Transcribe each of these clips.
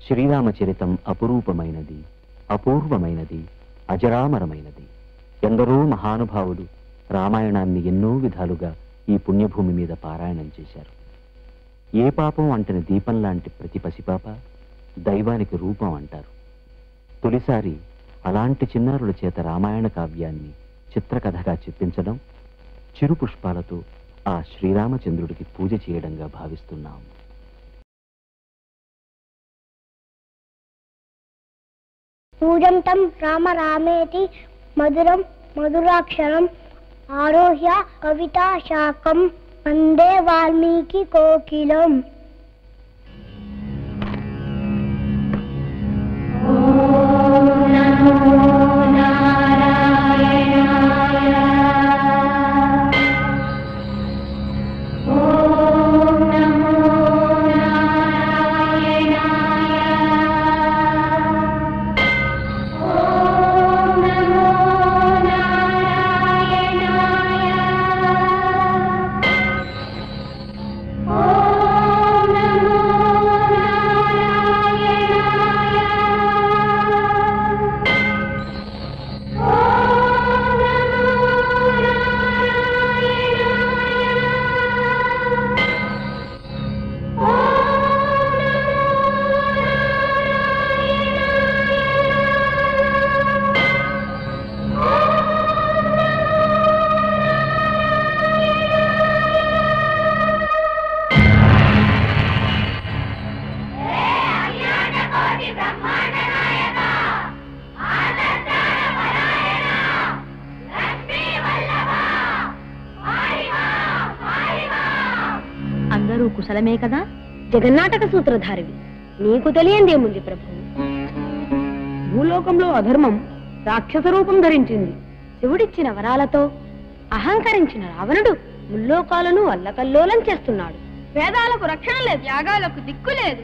శ్రీరామచరితం అపురూపమైనది అపూర్వమైనది అజరామరమైనది ఎందరో మహానుభావులు రామాయణాన్ని ఎన్నో విధాలుగా ఈ పుణ్యభూమి మీద పారాయణం చేశారు ఏ పాపం అంటని దీపం లాంటి ప్రతి పసిపాప దైవానికి రూపం అంటారు తొలిసారి అలాంటి చిన్నారుల చేత రామాయణ కావ్యాన్ని చిత్రకథగా చెప్పించడం చిరు పుష్పాలతో ఆ శ్రీరామచంద్రుడికి పూజ చేయడంగా భావిస్తున్నాం పూజం తం రామ రామేతి మధురం మధురాక్షరం ఆరోహ్య కవితా శాకం వందే వాల్మీకి కోకిలం అందరూ కుశలమే కదా జగన్నాటక సూత్రధారివి నీకు తెలియందేముంది ప్రభు భూలోకంలో అధర్మం రాక్షస రూపం ధరించింది శివుడిచ్చిన వరాలతో అహంకరించిన రావణుడు ముల్లోకాలను అల్లకల్లోలం చేస్తున్నాడు వేదాలకు రక్షణ లేదు యాగాలకు దిక్కు లేదు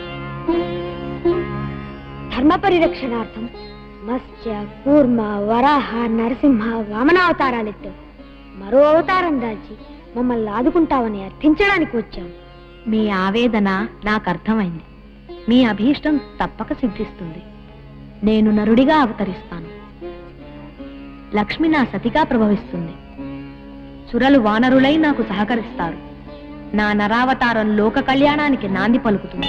ధర్మ పరిరక్షణార్థం మత్స్య కూర్మ వరాహ నరసింహ వామనావతారాలెత్తో మరో అవతారం దాల్చి మమ్మల్ని ఆదుకుంటావని అర్థించడానికి వచ్చాం మీ ఆవేదన నాకు అర్థమైంది మీ అభీష్టం తప్పక సిద్ధిస్తుంది నేను నరుడిగా అవతరిస్తాను లక్ష్మి నా సతిగా ప్రభవిస్తుంది సురలు వానరులై నాకు సహకరిస్తారు నా నరావతారం లోక కళ్యాణానికి నాంది పలుకుతుంది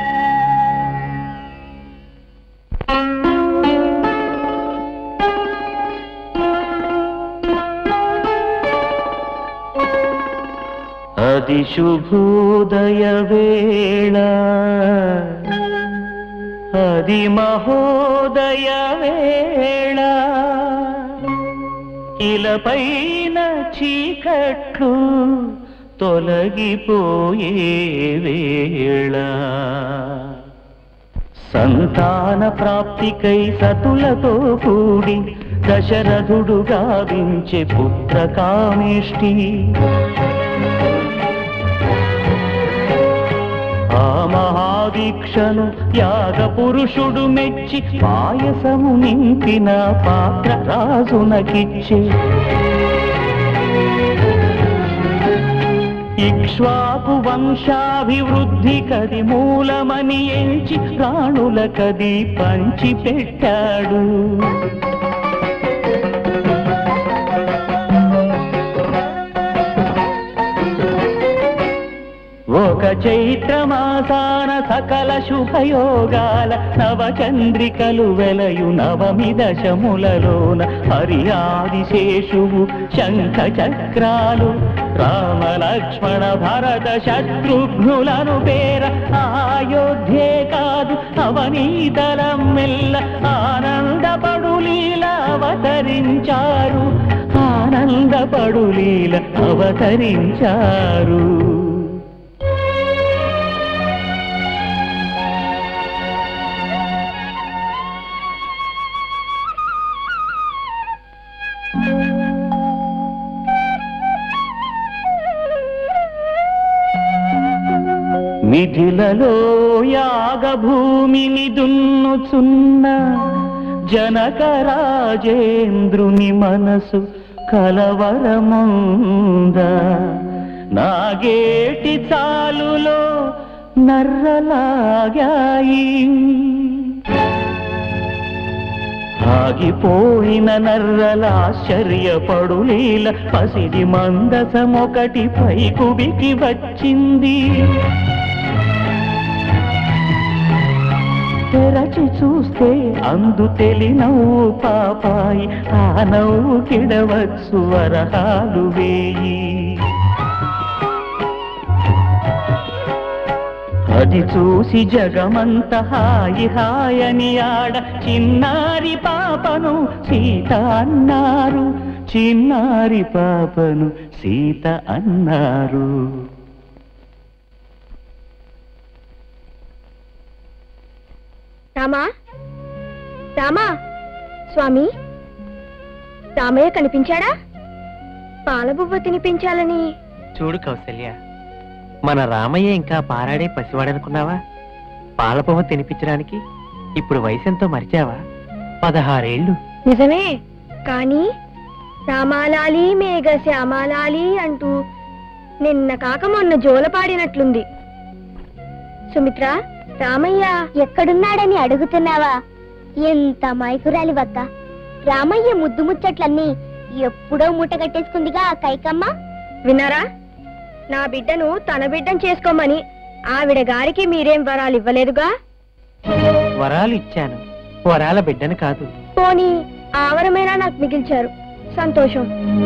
అది శుభోదయ వేళ అది మహోదయ వేళ ఇలపైన చీకట్లు తొలగిపోయే వేళ సంతాన ప్రాప్తికై సతులతో కూడి దశరథుడు గావించే పుత్ర కామేష్టి ఆ మహాదీక్షను యాగ పురుషుడు మెచ్చి పాయసము నింపిన పాత్ర రాజునకిచ్చే ఇక్ష్వాకు వంశాభివృద్ధి కది మూలమని ఎంచి ప్రాణుల కది పంచి పెట్టాడు ఒక చైత్రమాసాన సకల శుభయోగాల నవచంద్రికలు వెలయు నవమి దశములలోన హరియాదిశేషువు శంఖ చక్రాలు రామ లక్ష్మణ భరత శత్రుఘ్నులను పేర అయోధ్యే కాదు అవనీతలం మెల్ల ఆనందపడు లీల అవతరించారు ఆనందపడు లీల అవతరించారు మిథిలలో యాగభూమిని దున్నుచున్న జనక రాజేంద్రుని మనసు కలవరముంద నాగేటి చాలులో నర్రలాగాయి ఆగిపోయిన నర్రలాశ్చర్యపడులీల పసిడి మందసమొకటి పైకుబికి వచ్చింది తెరచి చూస్తే అందు తెలి నవ్వు పాపాయి ఆ నవ్వు కిడవచ్చు వరహాలు వేయి అది చూసి జగమంత హాయి హాయని ఆడ చిన్నారి పాపను సీత అన్నారు చిన్నారి పాపను సీత అన్నారు రామా రామా స్వామి రామయ్య కనిపించాడా పాలబువ్వ తినిపించాలని చూడు కౌసల్య మన రామయ్య ఇంకా పారాడే పసివాడనుకున్నావా పాలపొమ్మ తినిపించడానికి ఇప్పుడు వయసెంతో మరిచావా పదహారేళ్ళు నిజమే కానీ రామాలాలి మేఘ శ్యామాలాలి అంటూ నిన్న కాక మొన్న జోలపాడినట్లుంది సుమిత్ర రామయ్య ఎక్కడున్నాడని అడుగుతున్నావా ఎంత మైకురాలి వద్ద రామయ్య ముద్దు ముచ్చట్లన్నీ ఎప్పుడో మూట కట్టేసుకుందిగా ఆ కైకమ్మ విన్నారా నా బిడ్డను తన బిడ్డను చేసుకోమని ఆవిడ గారికి మీరేం వరాలు ఇవ్వలేదుగా వరాలు ఇచ్చాను వరాల బిడ్డను కాదు పోనీ ఆవరమైనా నాకు మిగిల్చారు సంతోషం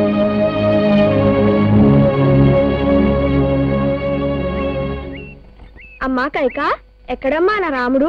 అమ్మా కైక ఎక్కడమ్మా నా రాముడు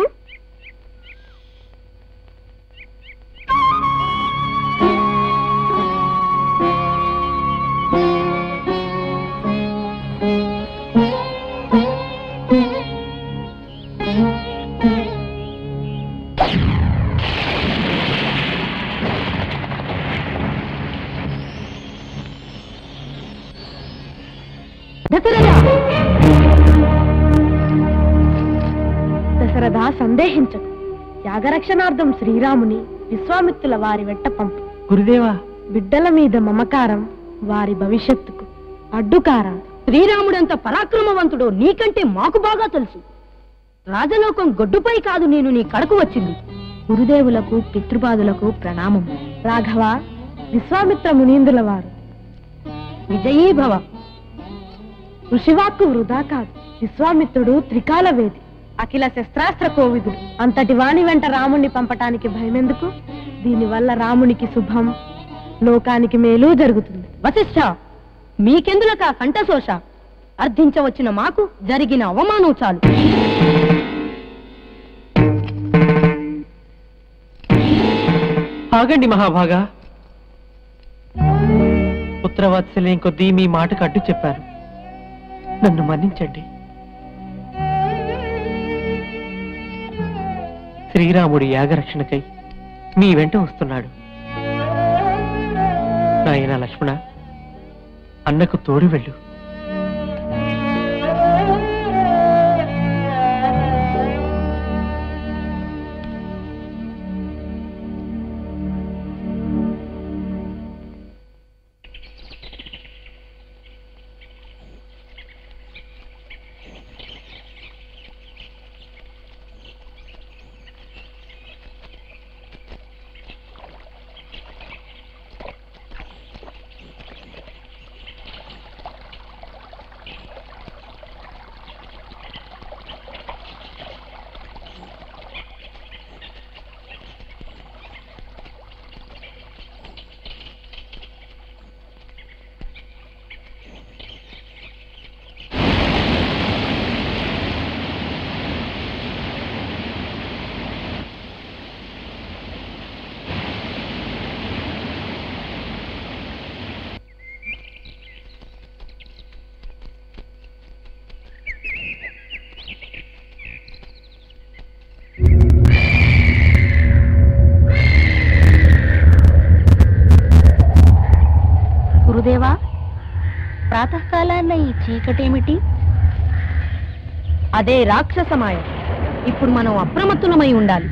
దశరథ సందేహించకు యాగరక్షణార్థం శ్రీరాముని విశ్వామిత్రుల వారి వెంట పంపు గురుదేవా బిడ్డల మీద మమకారం వారి భవిష్యత్తుకు అడ్డుకారం శ్రీరాముడంత పరాక్రమవంతుడో నీకంటే మాకు బాగా తెలుసు రాజలోకం గొడ్డుపై కాదు నేను నీ కడకు వచ్చింది గురుదేవులకు పితృపాదులకు ప్రణామం రాఘవ విశ్వామిత్ర మునీంద్రుల వారు విజయీభవ ఋషివాక్కు వృధా కాదు విశ్వామిత్రుడు త్రికాల వేది అఖిల శస్త్రాస్త్ర కోవిదుడు అంతటి వాణి వెంట రాముణ్ణి పంపటానికి భయమెందుకు దీనివల్ల రామునికి శుభం లోకానికి మేలు జరుగుతుంది వశిష్ఠ మీకెందులక కంఠశోష అర్థించవచ్చిన మాకు జరిగిన అవమానం చాలు ఆగండి మహాభాగా పుత్రవాత్సల్యం కొద్దీ మీ మాటకు అడ్డు చెప్పారు నన్ను మన్నించండి శ్రీరాముడి యాగరక్షణకై మీ వెంట వస్తున్నాడు నాయన లక్ష్మణ అన్నకు తోడు వెళ్ళు గురుదేవా ప్రాతకాలాన్న ఈ చీకటేమిటి అదే రాక్షసమాయ ఇప్పుడు మనం అప్రమత్తులమై ఉండాలి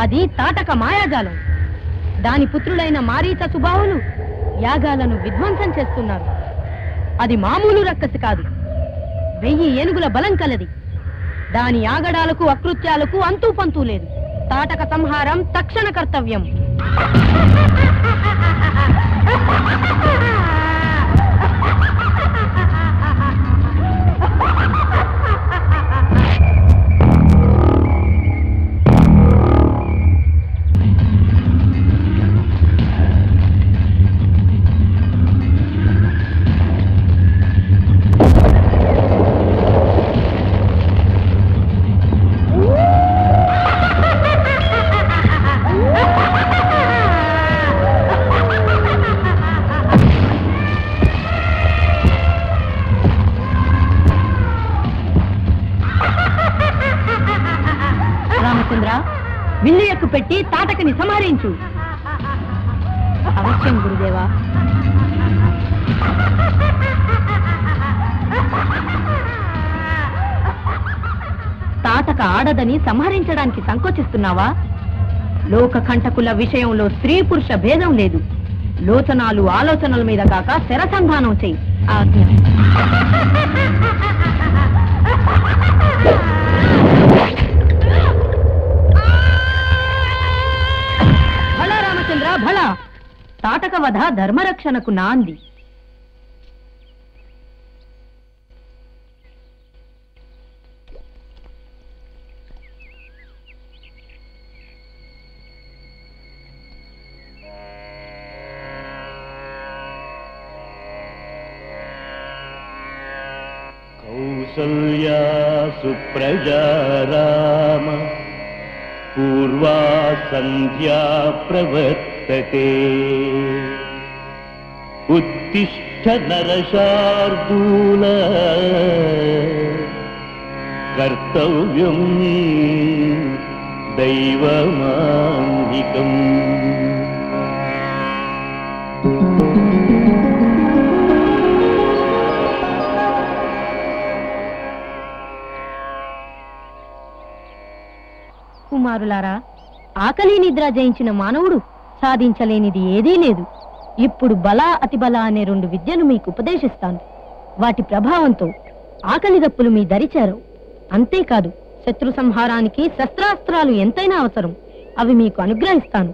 అది తాటక మాయాజాలం దాని పుత్రులైన మారీచ సుబాహులు యాగాలను విధ్వంసం చేస్తున్నారు అది మామూలు రక్కసి కాదు వెయ్యి ఏనుగుల బలం కలది దాని ఆగడాలకు అకృత్యాలకు అంతూ పంతూ లేదు తాటక సంహారం తక్షణ కర్తవ్యం రామచంద్ర విల్లు ఎక్కు పెట్టి తాటకని సంహరించు అవశ్యం గురుదేవా తాటక ఆడదని సంహరించడానికి సంకోచిస్తున్నావా లోక కంటకుల విషయంలో స్త్రీ పురుష భేదం లేదు లోచనాలు ఆలోచనల మీద కాక శరసంధానం చెయ్యి ఆజ్ఞ భళ రామచంద్ర భళ తాటక వధ ధర్మరక్షణకు నాంది కౌసల్యా సుప్రజా రామ పూర్వా సంధ్యా ప్రవర్తతే ఉత్తిష్ట నరశార్దూల కర్తవ్యం దైవమాంగికం కుమారులారా ఆకలి నిద్ర జయించిన మానవుడు సాధించలేనిది ఏదీ లేదు ఇప్పుడు బల అతిబల అనే రెండు విద్యలు మీకు ఉపదేశిస్తాను వాటి ప్రభావంతో ఆకలి దప్పులు మీ దరిచారు అంతేకాదు శత్రు సంహారానికి శస్త్రాస్త్రాలు ఎంతైనా అవసరం అవి మీకు అనుగ్రహిస్తాను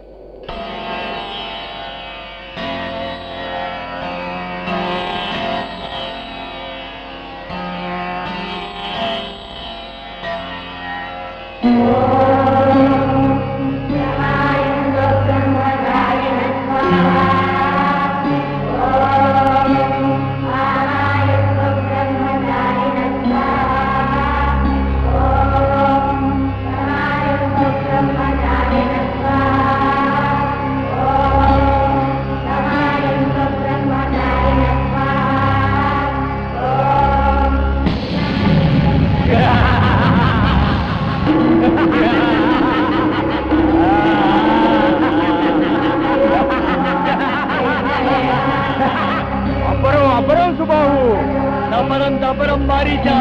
అబ్బరం అబ్బరం సుబాహు దబ్బరం దబ్బరం మారీచా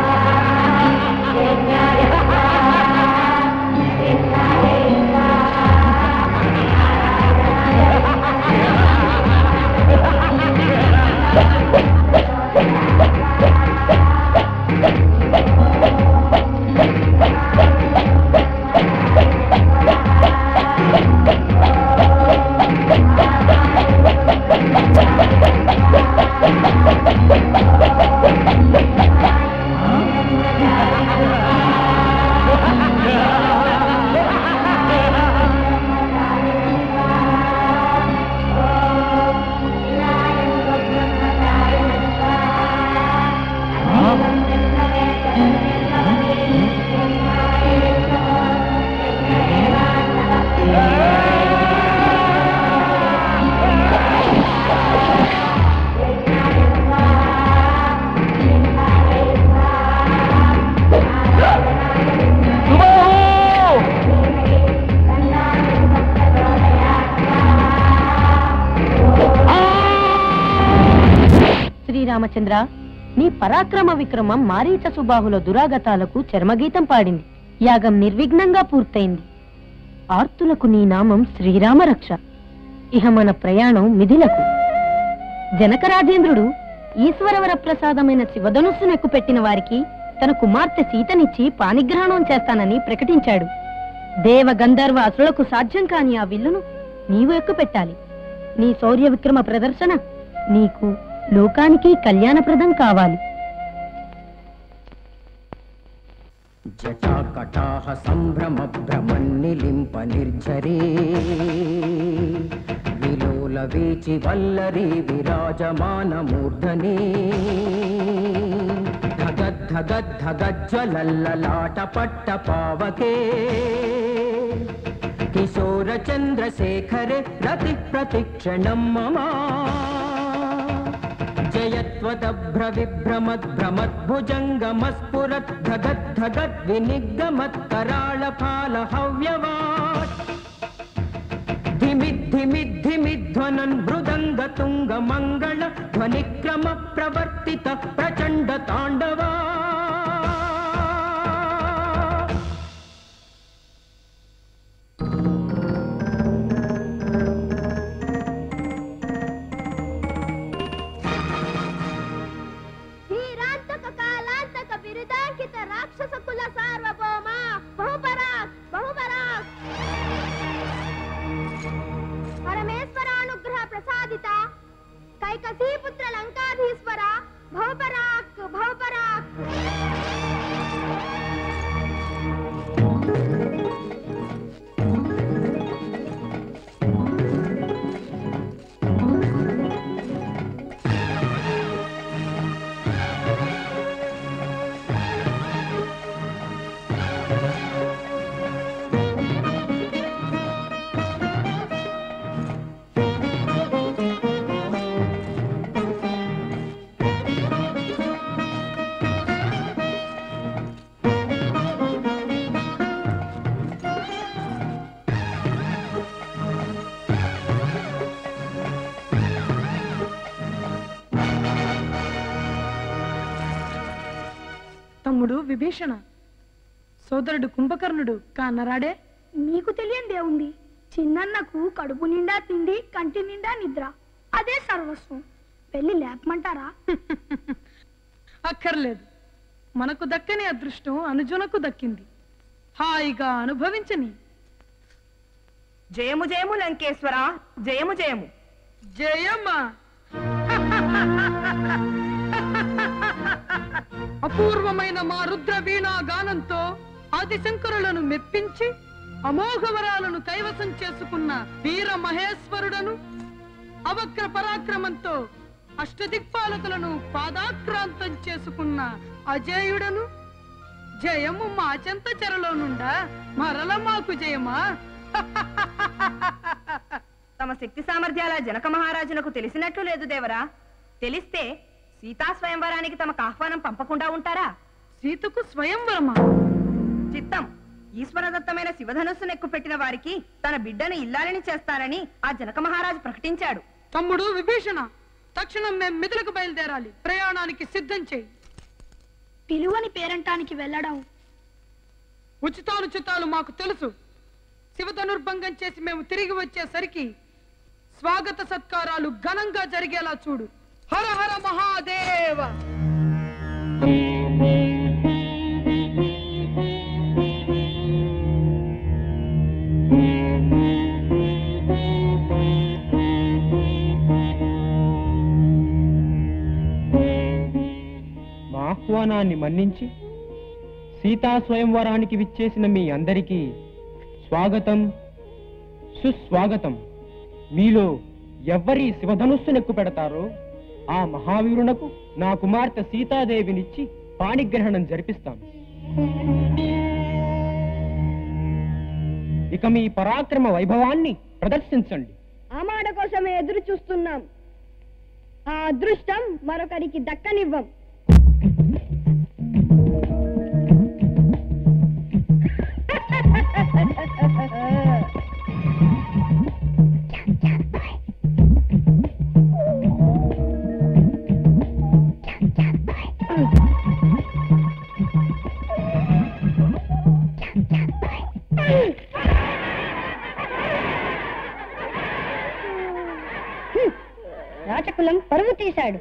శ్రీరామచంద్ర నీ పరాక్రమ విక్రమం మారీచ సుబాహుల దురాగతాలకు చర్మగీతం పాడింది యాగం నిర్విఘ్నంగా పూర్తయింది ఆర్తులకు నీ నామం శ్రీరామరక్ష ఇహ మన ప్రయాణం మిథిలకు జనకరాజేంద్రుడు ఈశ్వరవర ప్రసాదమైన శివధనుస్సును ఎక్కుపెట్టిన వారికి తన కుమార్తె సీతనిచ్చి పానిగ్రహణం చేస్తానని ప్రకటించాడు దేవ గంధర్వ అసులకు సాధ్యం కాని ఆ విల్లును నీవు ఎక్కుపెట్టాలి నీ శౌర్య విక్రమ ప్రదర్శన నీకు లోకానికి కళ్యాణప్రదం కావాలి జటాకటాహ సంభ్రమ భ్రమన్నిలింప నిర్ఝరీ విలోల వీచి వల్లరి విరాజమాన మూర్ధని ధగద్ధగద్ధగజ్వలల్లలాట పట్ట పావకే కిశోర చంద్రశేఖరే రతి ప్రతిక్షణం మమా జయత్వదభ్ర విభ్రమద్భ్రమద్భుజంగమస్ఫురత్ ధగద్ ధగద్ వినిగమత్ కరాళ ఫాల హవ్యవాట్ ధిమిద్ధిమిద్ధిమిధ్వనన్ మృదంగ తుంగ మంగళ ధ్వనిక్రమ ప్రవర్తిత ప్రచండ తాండవా ధీరాంతక కాలాంతక బిరుదాంకిత రాక్షస కుల సార్వభౌమ బహుపరాక్ బహుపరాక్ పరమేశ్వరానుగ్రహ ప్రసాదిత కైకసీపుత్ర లంకాధీశ్వర భవపరాక్ భవపరాక్ తమ్ముడు విభీషణ సోదరుడు కుంభకర్ణుడు కానరాడే నీకు తెలియందే ఉంది చిన్నన్నకు కడుపు నిండా తిండి కంటి నిండా నిద్ర అదే సర్వస్వం వెళ్ళి లేపమంటారా అక్కర్లేదు మనకు దక్కని అదృష్టం అనుజునకు దక్కింది హాయిగా అనుభవించని జయము జయము లంకేశ్వర జయము జయము జయమ్మా అపూర్వమైన మా రుద్ర వీణా గానంతో ఆదిశంకరులను మెప్పించి అమోఘవరాలను కైవసం చేసుకున్న వీర మహేశ్వరుడను అవక్ర పరాక్రమంతో అష్టదిక్పాలకులను పాదాక్రాంతం చేసుకున్న అజేయుడను జయము మా చెంత చెరలో నుండా మరల మాకు జయమా తమ శక్తి సామర్థ్యాల జనక మహారాజునకు తెలిసినట్లు లేదు దేవరా తెలిస్తే సీతా స్వయంవరానికి తమకు ఆహ్వానం పంపకుండా ఉంటారా సీతకు స్వయంవరమా చిత్తం ఈశ్వరదత్తమైన శివధనుస్సును ఎక్కుపెట్టిన వారికి తన బిడ్డను ఇల్లాలని చేస్తానని ఆ జనక మహారాజు ప్రకటించాడు తమ్ముడు విభీషణ తక్షణం మేం మిథులకు బయలుదేరాలి ప్రయాణానికి సిద్ధం చేయి పిలువని పేరంటానికి వెళ్ళడం ఉచితానుచితాలు మాకు తెలుసు శివధనుర్భంగం చేసి మేము తిరిగి వచ్చేసరికి స్వాగత సత్కారాలు ఘనంగా జరిగేలా చూడు హర హర మహాదేవ మా ఆహ్వానాన్ని మన్నించి సీతా స్వయంవరానికి విచ్చేసిన మీ అందరికీ స్వాగతం సుస్వాగతం మీలో ఎవ్వరి శివధనుస్సునెక్కు పెడతారో ఆ మహావీరునకు నా కుమార్తె సీతాదేవినిచ్చి పాణిగ్రహణం జరిపిస్తాను ఇక మీ పరాక్రమ వైభవాన్ని ప్రదర్శించండి ఆ మాట కోసమే ఎదురు చూస్తున్నాం ఆ అదృష్టం మరొకరికి దక్కనివ్వం తీశాడు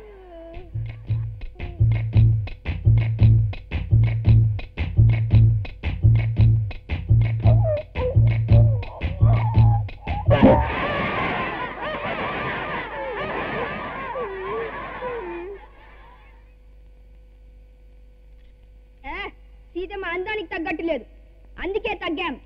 సీతమ్మ అందానికి తగ్గట్టు లేదు అందుకే తగ్గాం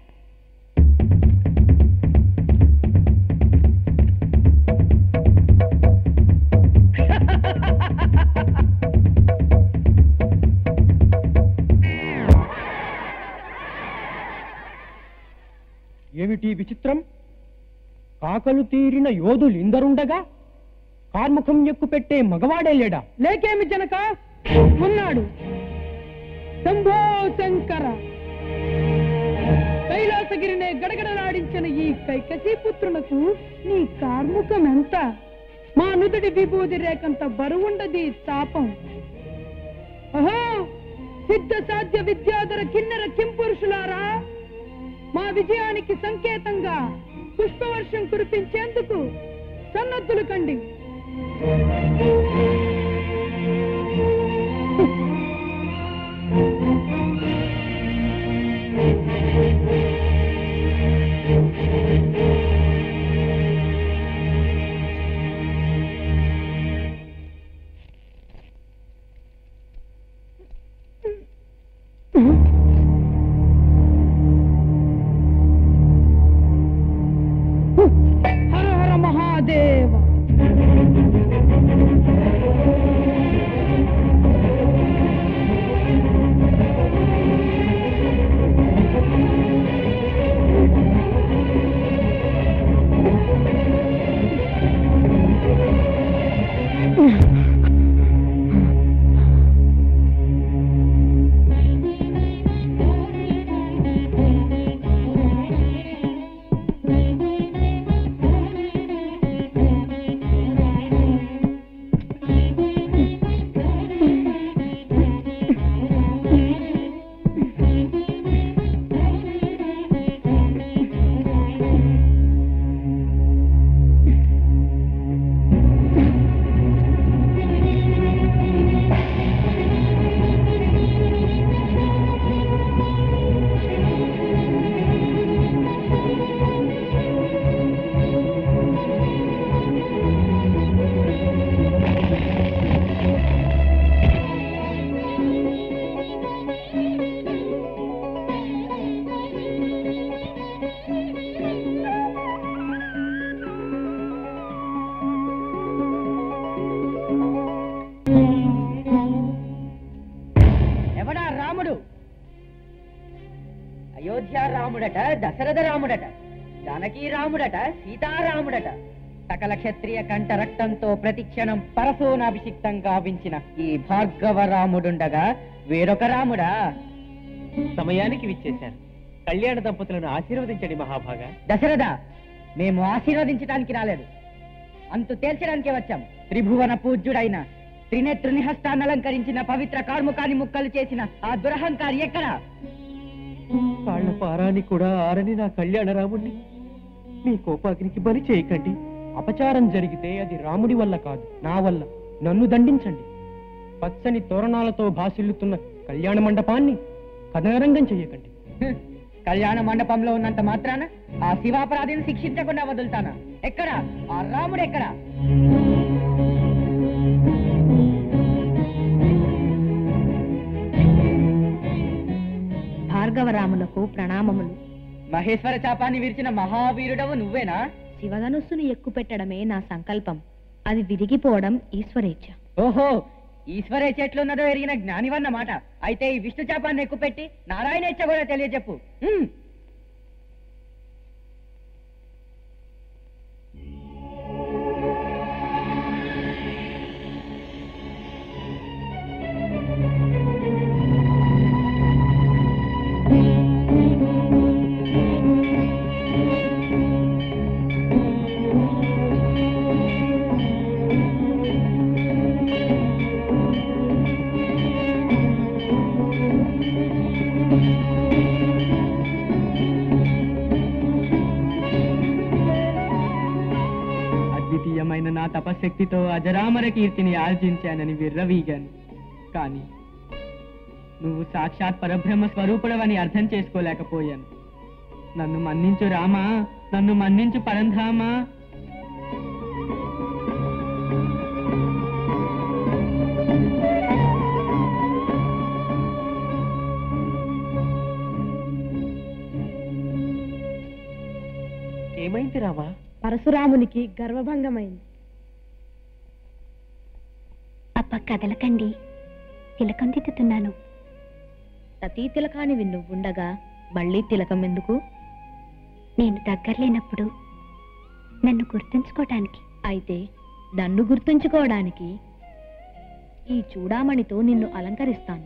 ఏమిటి విచిత్రం కాకలు తీరిన యోధులు ఇందరుండగా కార్ముఖం ఎక్కు పెట్టే మగవాడే లేడా లేకేమి జనక ఉన్నాడు శంభో శంకర కైలాసగిరినే గడగడలాడించిన ఈ కైకసీ పుత్రునకు నీ కార్ముఖం ఎంత మా నుదుటి విభూది రేకంత బరువుండది చాపం అహో సిద్ధ సాధ్య విద్యాధర కిన్నెర కింపురుషులారా మా విజయానికి సంకేతంగా పుష్పవర్షం కురిపించేందుకు సన్నద్ధులు కండి హర హర మహాదేవ ఎవడా రాముడు అయోధ్య రాముడట దశరథ రాముడట జానకీ రాముడట సీతారాముడట సకల క్షత్రియ కంఠ రక్తంతో ప్రతిక్షణం పరశోనాభిషిక్తం గావించిన ఈ భార్గవ రాముడుండగా వేరొక రాముడా సమయానికి విచ్చేశారు కళ్యాణ దంపతులను ఆశీర్వదించండి మహాభాగా దశరథ మేము ఆశీర్వదించడానికి రాలేదు అంతు తేల్చడానికే వచ్చాం త్రిభువన పూజ్యుడైన త్రినేత్రుని హస్తాన్ని అలంకరించిన పవిత్ర కార్ముకాన్ని ముక్కలు చేసిన ఆ దురహంకారి ఎక్కడా కాళ్ల పారాని కూడా ఆరని నా కళ్యాణ రాముణ్ణి మీ కోపాగ్నికి బలి చేయకండి అపచారం జరిగితే అది రాముడి వల్ల కాదు నా వల్ల నన్ను దండించండి పచ్చని తోరణాలతో భాసిల్లుతున్న కళ్యాణ మండపాన్ని కథనరంగం చెయ్యకండి హ్మ్. కళ్యాణ మండపంలో ఉన్నంత మాత్రాన ఆ శివాపరాధిని శిక్షించకుండా వదులుతానా ఎక్కడ ఆ రాముడు ఎక్కడ భార్గవరాములకు ప్రణామములు మహేశ్వర చాపాన్ని విరిచిన మహావీరుడవు నువ్వేనా శివధనుస్సును ఎక్కుపెట్టడమే నా సంకల్పం అది విరిగిపోవడం ఈశ్వరేచ్ఛ ఓహో ఈశ్వరే చెట్లున్నదో ఎరిగిన జ్ఞానివన్నమాట అయితే ఈ విష్ణు చాపాన్ని ఎక్కుపెట్టి నారాయణేచ్ఛ కూడా తెలియజెప్పు హ్మ్. శక్తితో అజరామర కీర్తిని ఆర్జించానని విర్రవీగాను కానీ నువ్వు సాక్షాత్ పరబ్రహ్మ స్వరూపుడవని అర్థం చేసుకోలేకపోయాను నన్ను మన్నించు రామా నన్ను మన్నించు పరంధామా ఏమైంది రామా పరశురామునికి గర్వభంగమైంది అప్ప కదలకండి తిలకం దిద్దుతున్నాను సతీ తిలకానివి నువ్వుండగా మళ్ళీ తిలకం ఎందుకు నేను దగ్గరలేనప్పుడు నన్ను గుర్తుంచుకోవటానికి అయితే నన్ను గుర్తుంచుకోవడానికి ఈ చూడామణితో నిన్ను అలంకరిస్తాను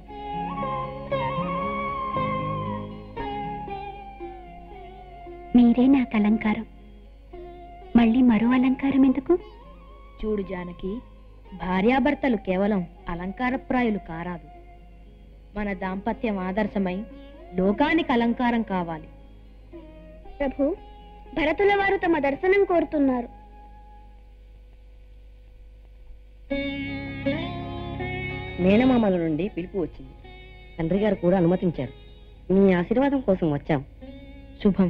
మీరే నాకు అలంకారం మళ్ళీ మరో అలంకారం ఎందుకు చూడు జానకి భార్యాభర్తలు కేవలం అలంకారప్రాయులు కారాదు మన దాంపత్యం ఆదర్శమై లోకానికి అలంకారం కావాలి ప్రభు భరతుల వారు తమ దర్శనం కోరుతున్నారు మేనమామల నుండి పిలుపు వచ్చింది తండ్రి గారు కూడా అనుమతించారు మీ ఆశీర్వాదం కోసం వచ్చాం శుభం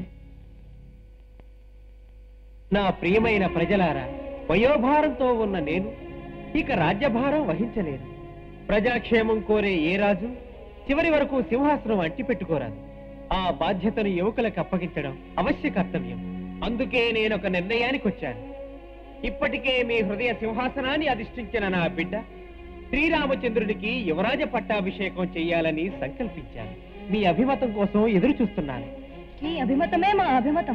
నా ప్రియమైన ప్రజలారా వయోభారంతో ఉన్న నేను ఇక రాజ్యభారం వహించలేను ప్రజాక్షేమం కోరే ఏ రాజు చివరి వరకు సింహాసనం అంటిపెట్టుకోరాదు ఆ బాధ్యతను యువకులకు అప్పగించడం అవశ్య కర్తవ్యం అందుకే నేను ఒక నిర్ణయానికి వచ్చాను ఇప్పటికే మీ హృదయ సింహాసనాన్ని అధిష్ఠించిన నా బిడ్డ శ్రీరామచంద్రుడికి యువరాజ పట్టాభిషేకం చెయ్యాలని సంకల్పించాను మీ అభిమతం కోసం ఎదురు చూస్తున్నాను నీ అభిమతమే మా అభిమతం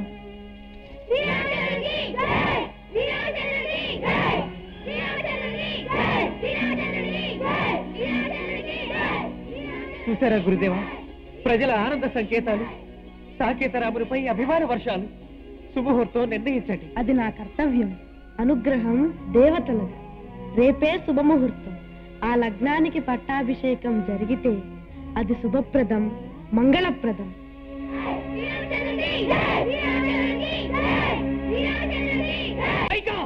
చూసారా గురుదేవా ప్రజల ఆనంద సంకేతాలు సాకేతరామునిపై అభిమాన వర్షాలు శుభముహూర్తం నిర్ణయించండి అది నా కర్తవ్యం అనుగ్రహం దేవతలది రేపే శుభముహూర్తం ఆ లగ్నానికి పట్టాభిషేకం జరిగితే అది శుభప్రదం మంగళప్రదం కైకా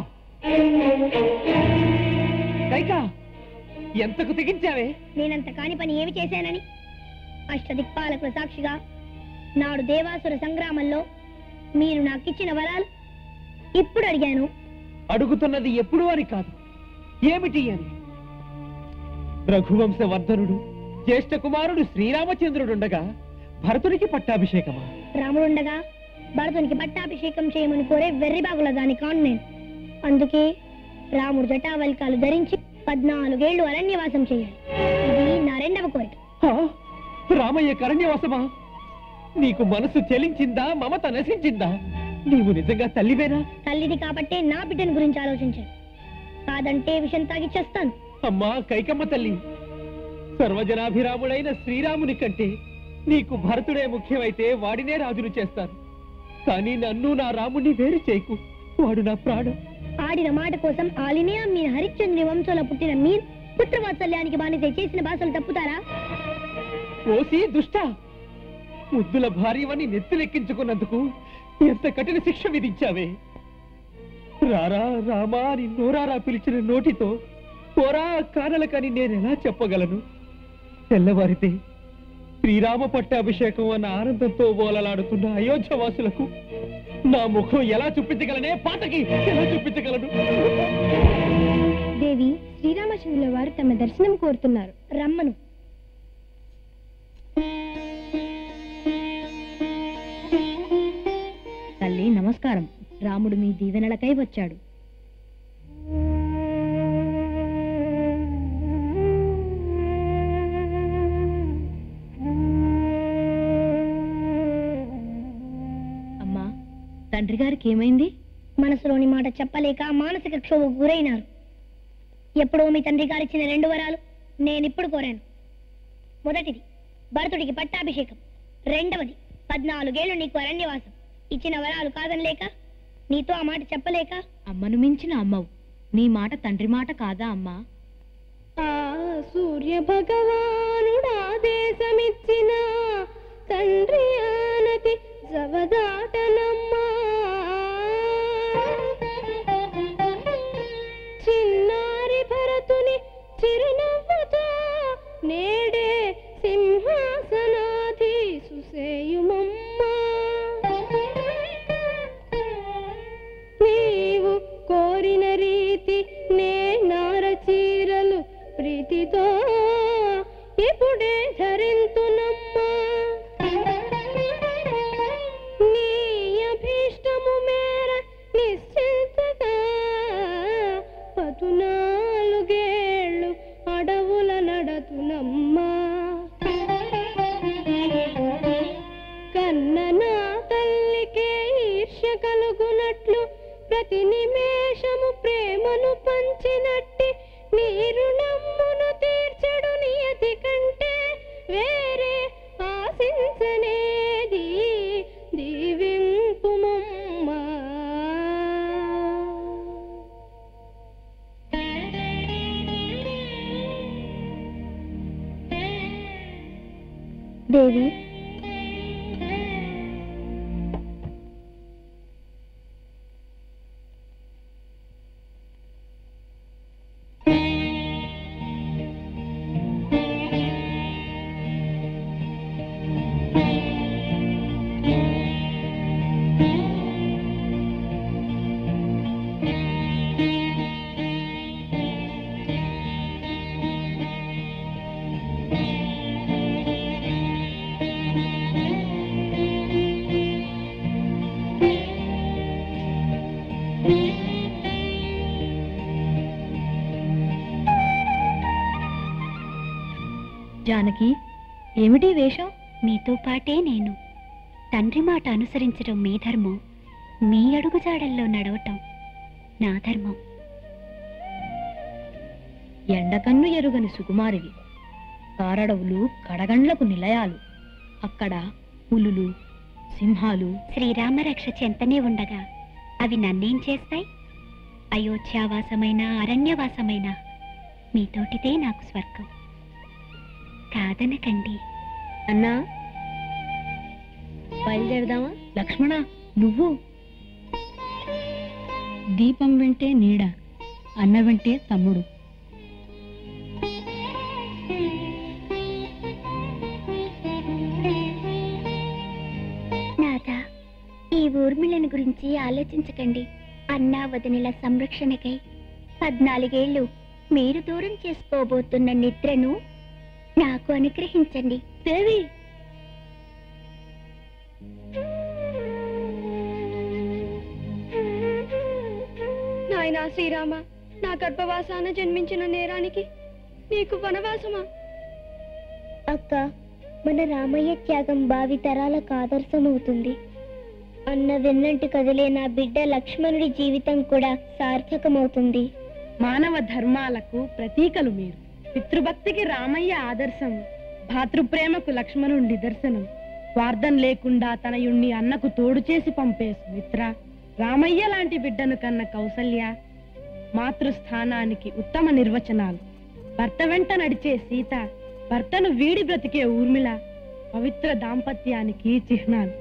కైకా ఎంతకు తెగించావే నేనంత కాని పని ఏమి చేశానని అష్టదిక్పాలకుల సాక్షిగా నాడు దేవాసుర సంగ్రామంలో మీరు నాకిచ్చిన వరాలు ఇప్పుడు అడిగాను అడుగుతున్నది ఎప్పుడు అని కాదు ఏమిటి అని రఘువంశ వర్ధనుడు జ్యేష్ఠ కుమారుడు శ్రీరామచంద్రుడుండగా భరతునికి పట్టాభిషేకమా రాముడుండగా భరతునికి పట్టాభిషేకం చేయమని కోరే వెర్రిబాగుల దాని కాను నేను అందుకే రాముడు జటావల్కాలు ధరించి పద్నాలుగేళ్లు అరణ్యవాసం చేయాలి ఇది నా రెండవ కోరిక హా? రామయ్య కరణ్యవాసమా నీకు మనసు చెలించిందా మమత నశించిందా నీవు నిజంగా తల్లివేనా తల్లిది కాబట్టే నా బిడ్డను గురించి ఆలోచించాను కాదంటే విషం తాగి చేస్తాను అమ్మా కైకమ్మ తల్లి సర్వజనాభిరాముడైన శ్రీరాముని కంటే నీకు భరతుడే ముఖ్యమైతే వాడినే రాజును చేస్తాను కానీ నన్ను నా రాముణ్ణి వేరు చేయకు వాడు నా ప్రాణం ఆడిన మాట కోసం ఆలినే మీ హరిశ్చంద్రి వంశంలో పుట్టిన మీరు పుత్రవాత్సల్యానికి బానిస చేసిన భాషలు తప్పుతారా ఓసి దుష్ట ముద్దుల భార్యవని నెత్తిలెక్కించుకున్నందుకు ఎంత కఠిన శిక్ష విధించావే రారా రామా అని నోరారా పిలిచిన నోటితో పోరా కానలకని నేనెలా చెప్పగలను తెల్లవారితే శ్రీరామ పట్టాభిషేకం అన్న ఆనందంతో ఓలలాడుతున్న అయోధ్య వాసులకు నా ముఖం ఎలా చూపించగలనే పాతకి ఎలా చూపించగలను దేవి శ్రీరామచంద్రుల వారు తమ దర్శనం కోరుతున్నారు రమ్మను తల్లి నమస్కారం రాముడు మీ దీవెనలకై వచ్చాడు అమ్మా తండ్రి గారికి ఏమైంది మనసులోని మాట చెప్పలేక మానసిక క్షోభకు గురైనారు ఎప్పుడో మీ తండ్రి గారిచ్చిన రెండు వరాలు నేనిప్పుడు కోరాను మొదటిది భరతుడికి పట్టాభిషేకం రెండవది పద్నాలుగేళ్లు నీకు అరణ్యవాసం ఇచ్చిన వరాలు కాదనలేక నీతో ఆ మాట చెప్పలేక అమ్మను మించిన అమ్మవు నీ మాట తండ్రి మాట కాదా అమ్మా ఆ సూర్య భగవానుడా దేశమిచ్చిన తండ్రి ఆనతి జవదాటనమ్మా చిన్న నీతో ఇప్పుడే ధరింతునమ్మా నీ అభీష్టము మేర నిశ్చింతగా పదునాలుగేళ్ళు అడవుల నడతునమ్మా కన్న నా తల్లికే ఈర్ష్య కలుగునట్లు ప్రతి నిమేషము ప్రేమను పంచినట్టి నీరు నమ్మును తీర్చడు నియతి కంటే వేరే ఆశించనేది దీవింపుమమ్మా దేవి జానకి ఏమిటి వేషం మీతో పాటే నేను తండ్రి మాట అనుసరించడం మీ ధర్మం మీ అడుగుజాడల్లో నడవటం నా ధర్మం ఎండకన్ను ఎరుగని సుకుమారివి కారడవులు కడగండ్లకు నిలయాలు అక్కడ పులులు సింహాలు శ్రీరామరక్ష చెంతనే ఉండగా అవి నన్నేం చేస్తాయి అయోధ్యావాసమైన అరణ్యవాసమైన మీతోటిదే నాకు స్వర్గం కాదనకండి అన్నా బయలుదేరదామా లక్ష్మణ నువ్వు దీపం వెంటే నీడ అన్న వెంటే తమ్ముడు నాదా ఈ ఊర్మిళని గురించి ఆలోచించకండి అన్నా వదినల సంరక్షణకై పద్నాలుగేళ్లు మీరు దూరం చేసుకోబోతున్న నిద్రను నాకు అనుగ్రహించండి దేవి నాయనా శ్రీరామ నా గర్భవాసాన జన్మించిన నేరానికి నీకు వనవాసమా అక్క మన రామయ్య త్యాగం భావి తరాలకు ఆదర్శమవుతుంది అన్న వెన్నంటి కదిలే నా బిడ్డ లక్ష్మణుడి జీవితం కూడా సార్థకమవుతుంది మానవ ధర్మాలకు ప్రతీకలు మీరు పితృభక్తికి రామయ్య ఆదర్శం భాతృప్రేమకు లక్ష్మణుడి నిదర్శనం స్వార్థం లేకుండా తనయుణ్ణి అన్నకు తోడు చేసి పంపే సుమిత్ర రామయ్య లాంటి బిడ్డను కన్న కౌసల్య మాతృస్థానానికి ఉత్తమ నిర్వచనాలు భర్త వెంట నడిచే సీత భర్తను వీడి బ్రతికే ఊర్మిళ పవిత్ర దాంపత్యానికి చిహ్నాలు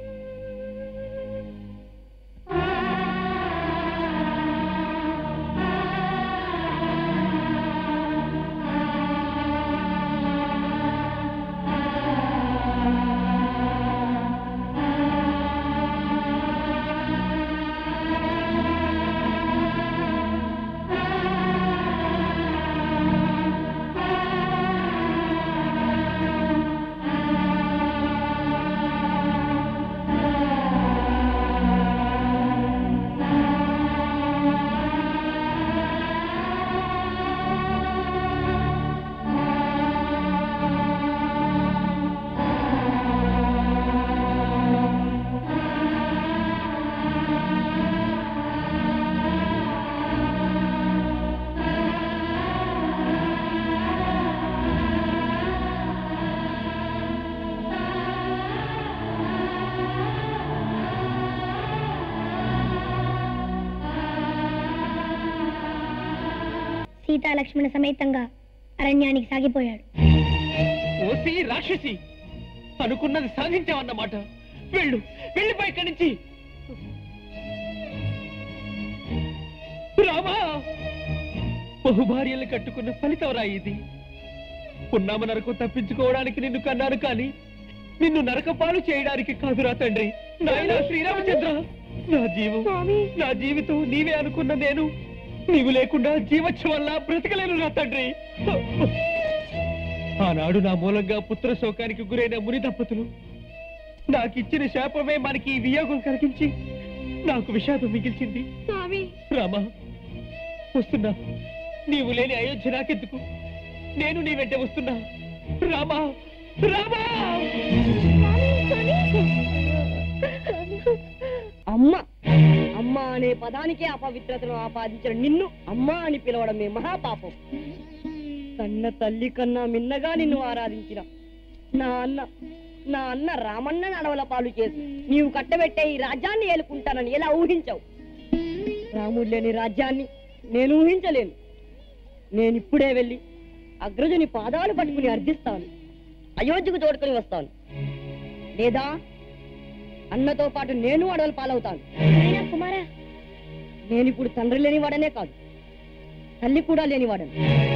సీతా లక్ష్మణ సమేతంగా అరణ్యానికి సాగిపోయాడు ఓసి రాక్షసి అనుకున్నది సాధించావన్నమాట వెళ్ళు వెళ్ళిపో ఇక్కడి నుంచి రామా బహుభార్యలు కట్టుకున్న ఫలితంరా ఇది పున్నామ నరకు తప్పించుకోవడానికి నిన్ను కన్నాను కానీ నిన్ను నరకపాలు చేయడానికి కాదురా తండ్రి నాయనా శ్రీరామచంద్ర నా జీవం నా జీవితం నీవే అనుకున్న నేను నీవు లేకుండా జీవచ్ఛ వల్ల బ్రతకలేను నా తండ్రి ఆనాడు నా మూలంగా పుత్ర శోకానికి గురైన ముని దంపతులు నాకిచ్చిన శాపమే మనకి ఈ వియోగం కలిగించి నాకు విషాదం మిగిల్చింది స్వామి రామా వస్తున్నా నీవు లేని అయోధ్య నాకెందుకు నేను నీ వెంట వస్తున్నా రామా రామా అమ్మ అమ్మ అనే పదానికే అపవిత్రతను ఆపాదించిన నిన్ను అమ్మ అని పిలవడమే మహాపాపం కన్న తల్లి కన్నా మిన్నగా నిన్ను ఆరాధించిన నా అన్న నా అన్న రామన్న నడవల పాలు చేసి నీవు కట్టబెట్టే ఈ రాజ్యాన్ని ఏలుకుంటానని ఎలా ఊహించావు రాముడు లేని రాజ్యాన్ని నేను ఊహించలేను నేను ఇప్పుడే వెళ్ళి అగ్రజుని పాదాలు పట్టుకుని అర్థిస్తాను అయోధ్యకు తోడుకొని వస్తాను లేదా అన్నతో పాటు నేను అడవుల పాలవుతాను నాయనా కుమారా నేను ఇప్పుడు తండ్రి లేనివాడనే కాదు తల్లి కూడా లేనివాడను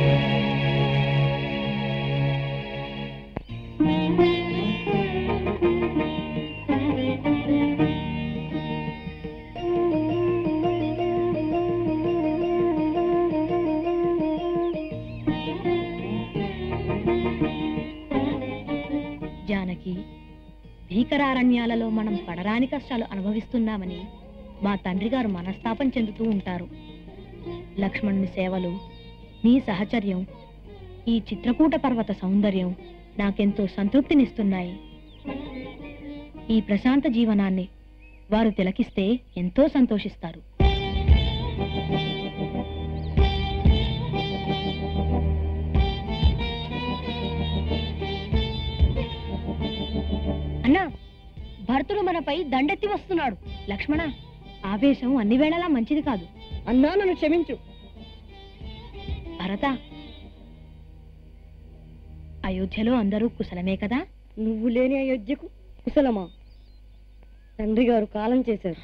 జానకి భీకరారణ్యాలలో మనం పడరాని కష్టాలు అనుభవిస్తున్నామని మా తండ్రి గారు మనస్తాపం చెందుతూ ఉంటారు లక్ష్మణుని సేవలు నీ సహచర్యం ఈ చిత్రకూట పర్వత సౌందర్యం నాకెంతో సంతృప్తినిస్తున్నాయి ఈ ప్రశాంత జీవనాన్ని వారు తిలకిస్తే ఎంతో సంతోషిస్తారు అన్నా భరతుడు మనపై దండెత్తి వస్తున్నాడు లక్ష్మణ ఆవేశం అన్ని వేళలా మంచిది కాదు అన్నా నన్ను క్షమించు భరత అయోధ్యలో అందరూ కుశలమే కదా నువ్వు లేని అయోధ్యకు కుశలమా తండ్రి గారు కాలం చేశారు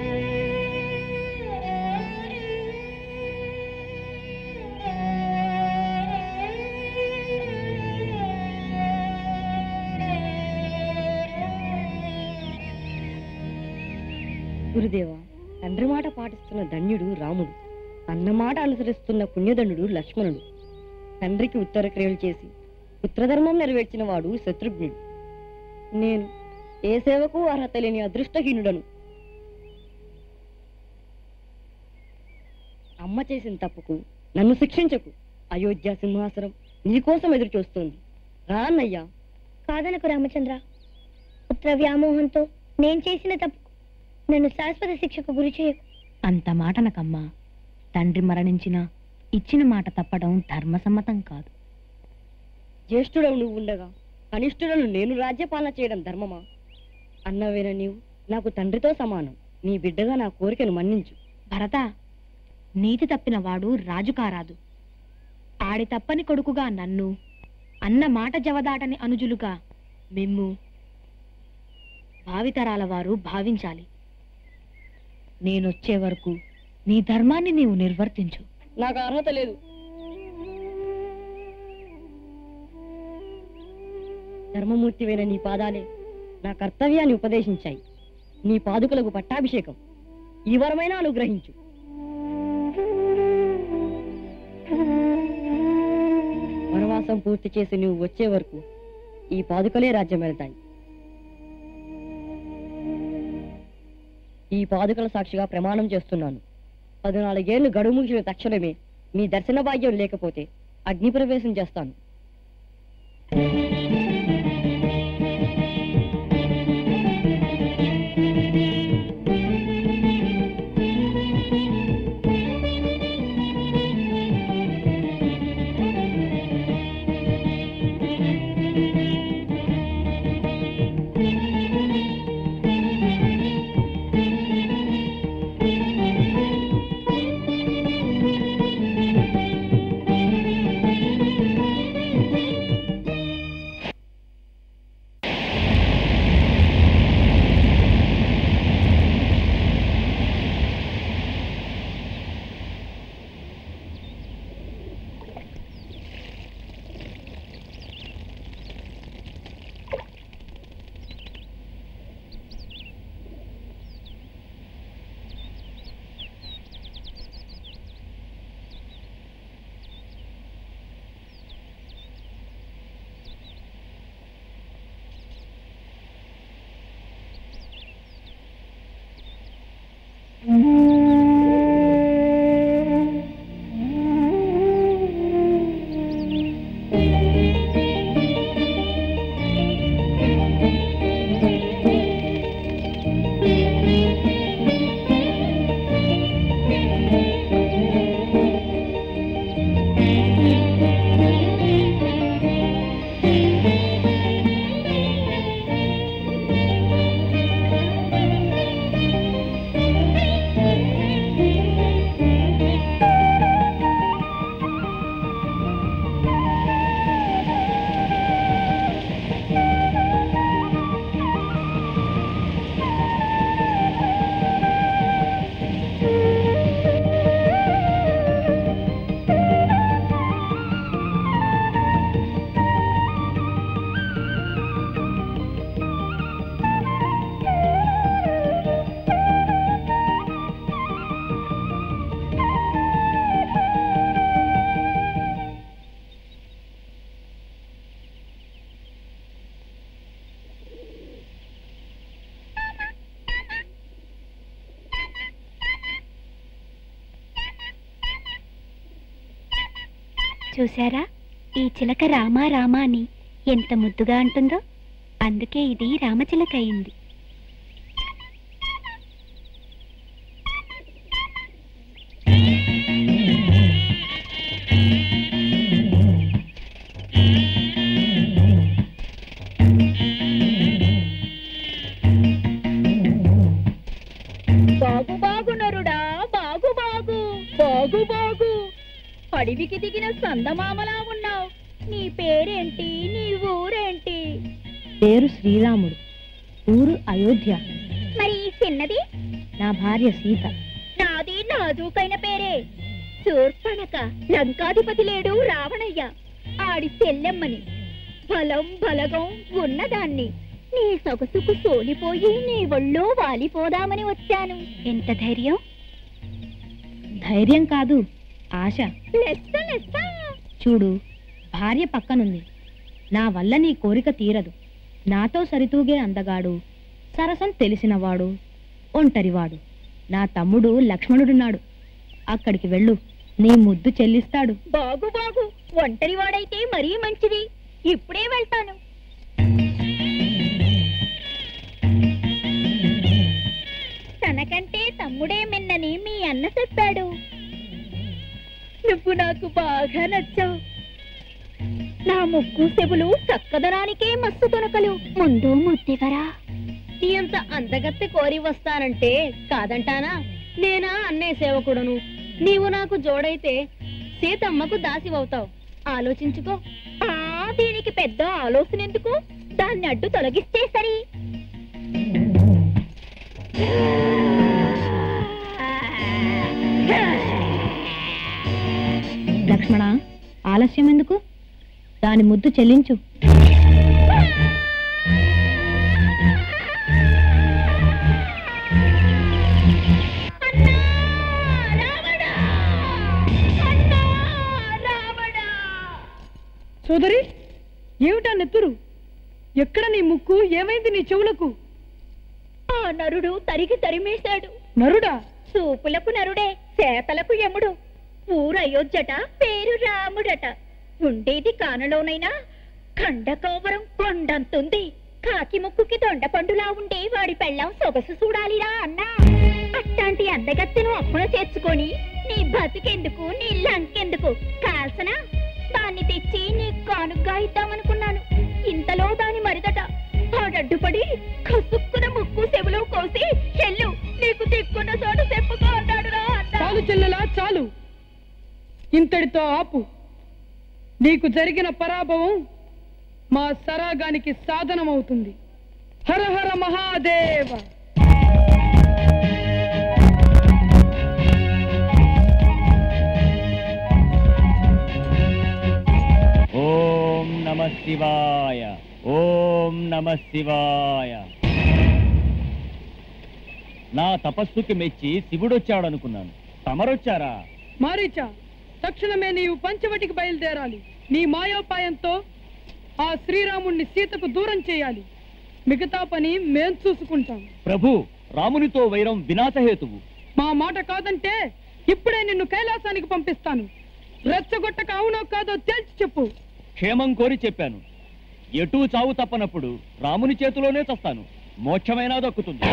గురుదేవా తండ్రి మాట పాటిస్తున్న ధన్యుడు రాముడు అన్న మాట అనుసరిస్తున్న పుణ్యదండు లక్ష్మణుడు తండ్రికి ఉత్తర క్రియలు చేసి పుత్రధర్మం నెరవేర్చిన వాడు శత్రుఘ్నుడు నేను ఏ సేవకు అర్హత లేని అదృష్టహీనుడను అమ్మ చేసిన తప్పుకు నన్ను శిక్షించకు అయోధ్య సింహాసనం నీకోసం ఎదురు చూస్తుంది రా అన్నయ్యా కాదనకు రామచంద్ర పుత్ర వ్యామోహంతో నేను చేసిన తప్పు నన్ను శాశ్వత శిక్షకు గురి చేయకు అంత మాటనకమ్మా తండ్రి మరణించినా ఇచ్చిన మాట తప్పడం ధర్మసమ్మతం కాదు జ్యేష్ఠుడవు నువ్వు ఉండగా కనిష్ఠుడను నేను రాజ్యపాలన చేయడం ధర్మమా అన్నవేన నీవు నాకు తండ్రితో సమానం నీ బిడ్డగా నా కోరికను మన్నించు భరత నీతి తప్పిన వాడు రాజు కారాదు ఆడి తప్పని కొడుకుగా నన్ను అన్న మాట జవదాటని అనుజులుగా మిమ్ము భావితరాల వారు భావించాలి నేనొచ్చే వరకు నీ ధర్మాన్ని నీవు నిర్వర్తించు నాకు అర్హత లేదు ధర్మమూర్తివైన నీ పాదాలే నా కర్తవ్యాన్ని ఉపదేశించాయి నీ పాదుకలకు పట్టాభిషేకం ఈ వరమైనా అనుగ్రహించు వనవాసం పూర్తి చేసి నువ్వు వచ్చే వరకు ఈ పాదుకలే రాజ్యం వెళ్తాయి ఈ పాదుకల సాక్షిగా ప్రమాణం చేస్తున్నాను పద్నాలుగేళ్లు గడువు ముగిసిన తక్షణమే మీ దర్శన భాగ్యం లేకపోతే అగ్ని ప్రవేశం చేస్తాను చూశారా ఈ చిలక రామా రామా అని ఎంత ముద్దుగా అంటుందో అందుకే ఇది రామచిలక అయింది బాగు బాగు నరుడా బాగు బాగు బాగు బాగు అడవికి దిగిన సందమామలా ఉన్నావు నీ పేరేంటి నీ ఊరేంటి పేరు శ్రీరాముడు ఊరు అయోధ్య మరి ఈ చిన్నది నా భార్య సీత నాది నాజూకైన పేరే శూర్పణక లంకాధిపతి లేడు రావణయ్య ఆడి చెల్లెమ్మని బలం బలగం ఉన్నదాన్ని నీ సొగసుకు సోలిపోయి నీ ఒళ్ళో వాలిపోదామని వచ్చాను ఎంత ధైర్యం ధైర్యం కాదు ఆశ లెస్స లెస్స చూడు భార్య పక్కనుంది నా వల్ల నీ కోరిక తీరదు నాతో సరితూగే అందగాడు సరసం తెలిసినవాడు ఒంటరివాడు నా తమ్ముడు లక్ష్మణుడున్నాడు అక్కడికి వెళ్ళు నీ ముద్దు చెల్లిస్తాడు బాగు బాగు ఒంటరి వాడైతే మరీ మంచిది ఇప్పుడే వెళ్తాను తనకంటే తమ్ముడే మిన్నని మీ అన్న చెప్పాడు నువ్వు నాకు బాగా నచ్చావు నా ముక్కు చెవులు చక్కదనానికే మస్తు తొనకలు ముందు ముద్దివరా నీ అంత అందగత్తె కోరి వస్తానంటే కాదంటానా నేనా అన్నే సేవకుడను నీవు నాకు జోడైతే సీతమ్మకు దాసివవుతావు ఆలోచించుకో ఆ దీనికి పెద్ద ఆలోచన ఎందుకు దాన్ని అడ్డు తొలగిస్తే సరి లక్ష్మణ ఆలస్యం ఎందుకు దాని ముద్దు చెల్లించు సోదరి ఏమిటా నెత్తురు ఎక్కడ నీ ముక్కు ఏమైంది నీ చెవులకు ఆ నరుడు తరిగి తరిమేశాడు నరుడా చూపులకు నరుడే చేతలకు యముడు ఊరు అయోధ్యట పేరు రాముడట ఉండేది కానలోనైనా ఖండకోవరం కొండంతుంది కాకి ముక్కుకి దొండ పండులా ఉండే వాడి పెళ్ళం సొగసు చూడాలిరా అన్నా అట్లాంటి అందగత్తెను అప్పున చేర్చుకొని నీ బతికెందుకు నీ లంకెందుకు కాల్సన దాన్ని తెచ్చి నీ కానుగ్గా ఇద్దామనుకున్నాను ఇంతలో దాని మరిదట ఆడడ్డుపడి కసుక్కున ముక్కు చెవులో కోసి చెల్లు నీకు దిక్కున్న చోటు చెప్పుకో అన్నాడు రా అన్నా చాలు చెల్లెలా చాలు ఇంతటితో ఆపు నీకు జరిగిన పరాభవం మా సరాగానికి సాధనమవుతుంది హర హర మహాదేవ ఓం నమ శివాయ ఓం నమ శివాయ నా తపస్సుకి మెచ్చి శివుడొచ్చాడనుకున్నాను తమరొచ్చారా మారీచా తక్షణమే నీవు పంచవటికి బయలుదేరాలి నీ మాయోపాయంతో ఆ శ్రీరాముణ్ణి సీతకు దూరం చేయాలి మిగతా పని మేం చూసుకుంటాం ప్రభు రామునితో వైరం వినాశహేతువు మా మాట కాదంటే ఇప్పుడే నిన్ను కైలాసానికి పంపిస్తాను రెచ్చగొట్టక అవునో కాదో తేల్చి చెప్పు క్షేమం కోరి చెప్పాను ఎటూ చావు తప్పనప్పుడు రాముని చేతిలోనే చస్తాను మోక్షమైనా దక్కుతుంది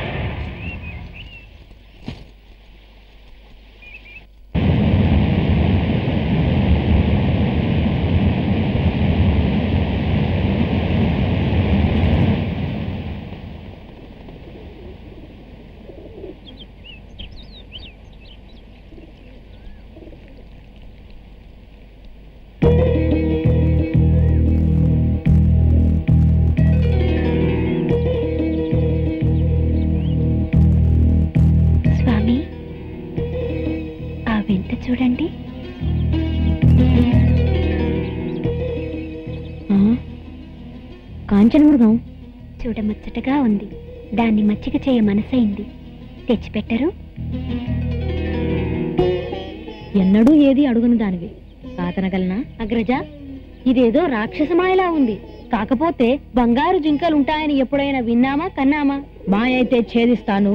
స్వామి ఆ వింత చూడండి కాంచన మృగం చూడముచ్చటగా ఉంది దాన్ని మచ్చిక చేయ మనసైంది తెచ్చిపెట్టరు ఎన్నడూ ఏది అడుగును దానివి కాతనగలనా అగ్రజ ఇదేదో రాక్షసమాయలా ఉంది కాకపోతే బంగారు జింకలుంటాయని ఎప్పుడైనా విన్నామా కన్నామా మాయ అయితే ఛేదిస్తాను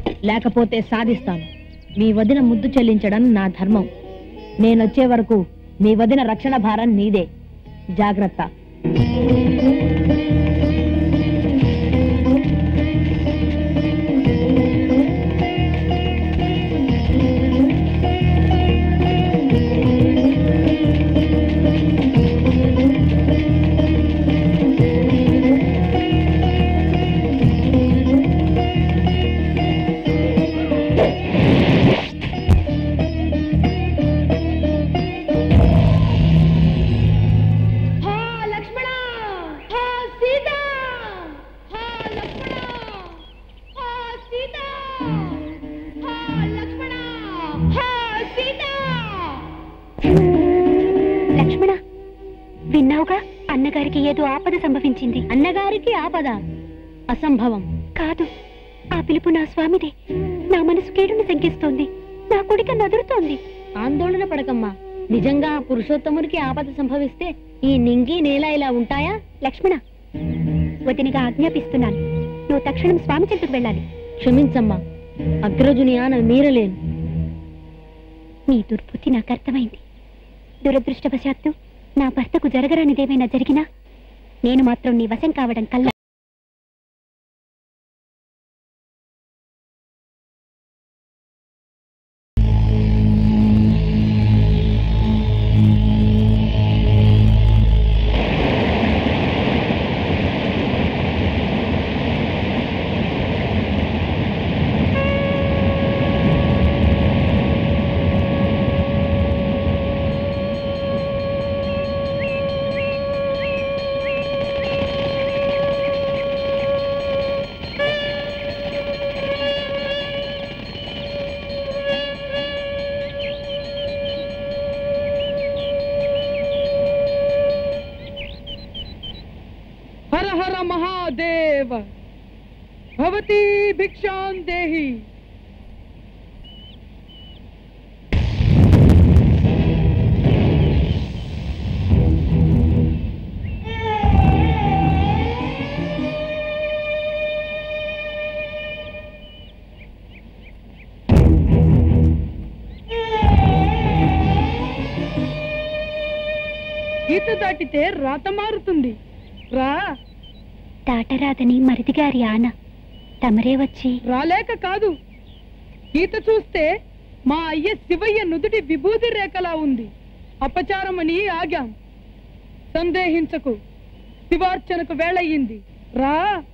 లేకపోతే సాధిస్తాను మీ వదిన ముద్దు చెల్లించడం నా ధర్మం నేనొచ్చే వరకు మీ వదిన రక్షణ భారం నీదే జాగ్రత్త లక్ష్మణ సీత లక్ష్మణ సీత లక్ష్మణ సీత లక్ష్మణ విన్నావుగా అన్నగారికి ఏదో ఆపద సంభవించింది అన్నగారికి ఆపద అసంభవం కాదు ఆ పిలుపు నా స్వామిదే నా మనసు కేడును శంకిస్తోంది నా కొడిక నదురుతోంది ఆందోళన పడకమ్మా నిజంగా ఆ పురుషోత్తమునికి ఆపద సంభవిస్తే ఈ నింగి నేల ఇలా ఉంటాయా లక్ష్మణ వదినిగా ఆజ్ఞాపిస్తున్నాను నువ్వు తక్షణం స్వామి చెంతకు వెళ్ళాలి క్షమించమ్మా అగ్రజుని ఆన మీరలేను నీ దుర్బుద్ధి నాకు అర్థమైంది దురదృష్టవశాత్తు నా భర్తకు జరగరానిదేమైనా జరిగినా నేను మాత్రం నీ వశం కావడం కల్లా హర హర మహాదేవ భవతి భిక్షాం దేహి గీత దాటితే రాత మారుతుంది రా దాటరాదని మరిదిగారి ఆన తమరే వచ్చి రాలేక కాదు గీత చూస్తే మా అయ్య శివయ్య నుదుటి విభూతి రేఖలా ఉంది అపచారమని ఆగాం సందేహించకు శివార్చనకు వేళయింది రా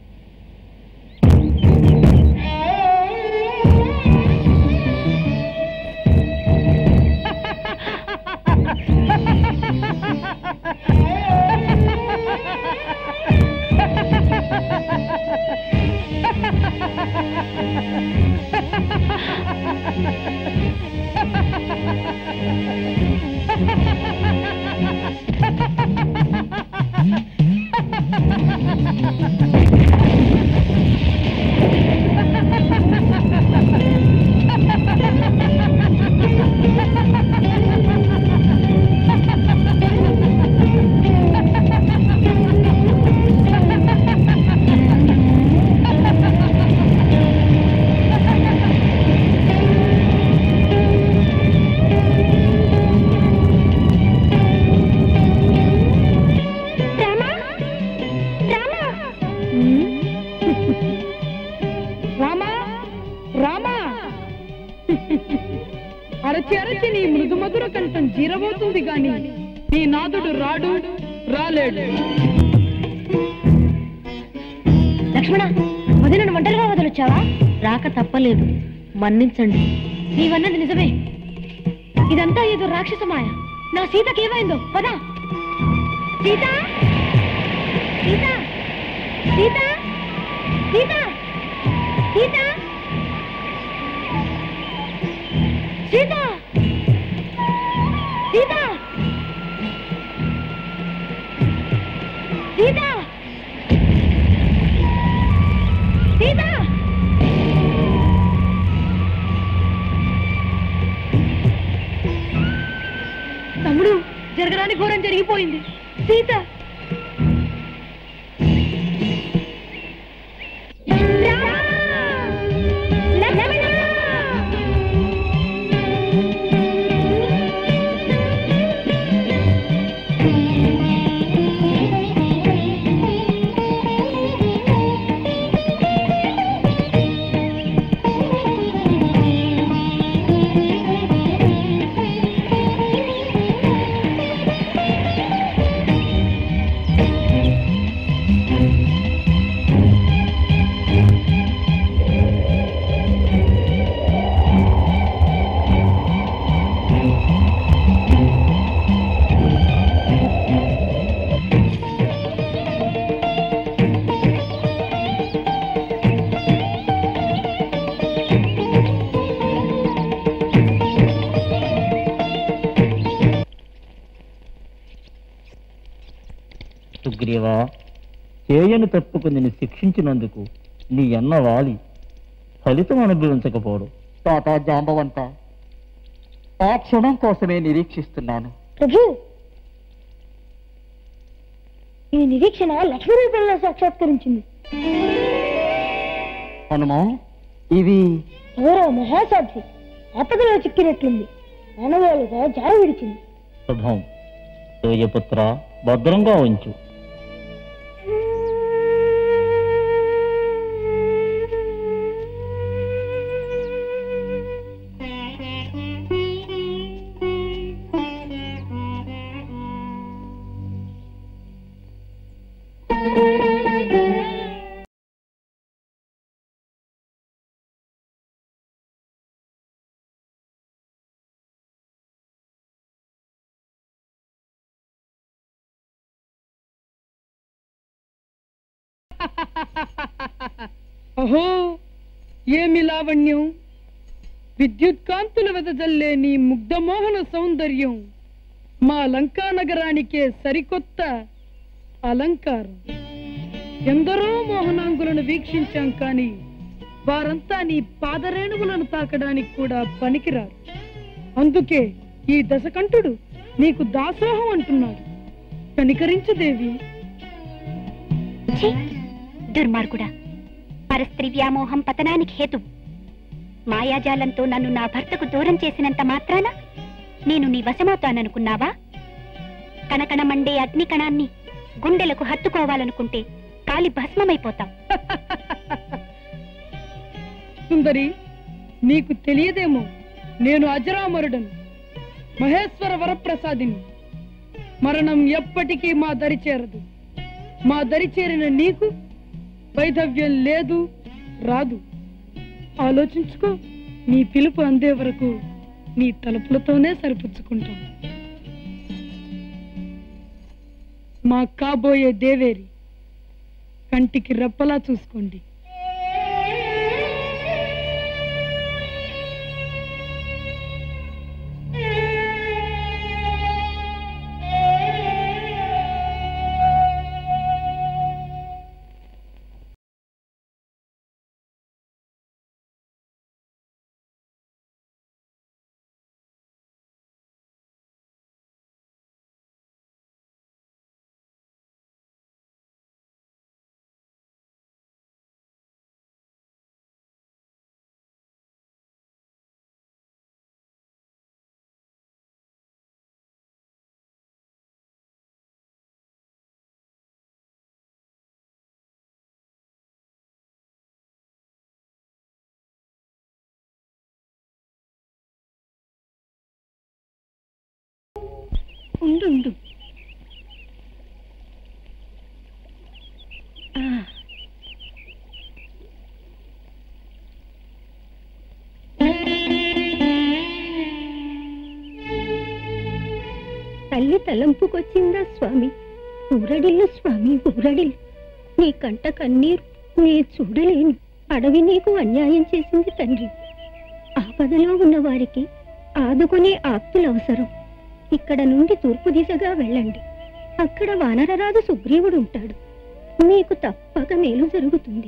రామా రామా అరచి అరచి నీ మృదు మధుర కంఠం జీరబోతుంది గాని నీ నాదుడు రాడు రాలేడు లక్ష్మణ వదినను ఒంటరిగా వదిలొచ్చావా రాక తప్పలేదు మన్నించండి నీవన్నది నిజమే ఇదంతా ఏదో రాక్షస మాయ నా సీతకి ఏమైందో పదా సీత సీత సీత సీత సీత సీత సీత సీత సీత తమ్ముడు జరగరాని ఘోరం జరిగిపోయింది సీత సుగ్రీవా చేయని తప్పుకు నిన్ను శిక్షించినందుకు నీ అన్న వాలి ఫలితం అనుభవించకపోవడం తాత జాంబవంత ఆ క్షణం కోసమే నిరీక్షిస్తున్నాను ప్రభు ఈ నిరీక్షణ లక్ష్మీ రూపంలో సాక్షాత్కరించింది హనుమా ఇవి ఎవరో మహాసాధ్వి ఆపదలో చిక్కినట్లుంది మానవాళిగా జార విడిచింది శుభం సూర్యపుత్ర భద్రంగా ఉంచు అహో ఏమి లావణ్యం విద్యుత్ కాంతుల వెదజల్లే నీ ముగ్ధమోహన సౌందర్యం మా లంకా నగరానికే సరికొత్త అలంకారం ఎందరో మోహనాంగులను వీక్షించాం కానీ వారంతా నీ పాదరేణువులను తాకడానికి కూడా పనికిరారు అందుకే ఈ దశకంఠుడు నీకు దాసోహం అంటున్నాడు కనికరించు దేవి ఛీ! దుర్మార్గుడా పరస్త్రీ వ్యామోహం పతనానికి హేతు మాయాజాలంతో నన్ను నా భర్తకు దూరం చేసినంత మాత్రాన నేను నీ వశమవుతాననుకున్నావా కణకణ మండే అగ్ని కణాన్ని గుండెలకు హత్తుకోవాలనుకుంటే కాలి భస్మమైపోతాం సుందరి నీకు తెలియదేమో నేను అజరామరుడను మహేశ్వర వరప్రసాదిని మరణం ఎప్పటికీ మా దరి చేరదు మా దరి చేరిన నీకు వైధవ్యం లేదు రాదు ఆలోచించుకో నీ పిలుపు అందే వరకు నీ తలుపులతోనే సరిపుచ్చుకుంటాం మా కాబోయే దేవేరి కంటికి రెప్పలా చూసుకోండి ఉండు ఉండు ఆ, తల్లి తలంపుకొచ్చిందా స్వామి ఊరడిల్లు స్వామి ఊరడిల్లు నీ కంట కన్నీరు నీ చూడలేను అడవి నీకు అన్యాయం చేసింది తండ్రి ఆపదలో ఉన్న వారికి ఆదుకునే ఆప్తులు అవసరం ఇక్కడ నుండి తూర్పు దిశగా వెళ్ళండి అక్కడ వానరరాజు సుగ్రీవుడు ఉంటాడు మీకు తప్పక మేలు జరుగుతుంది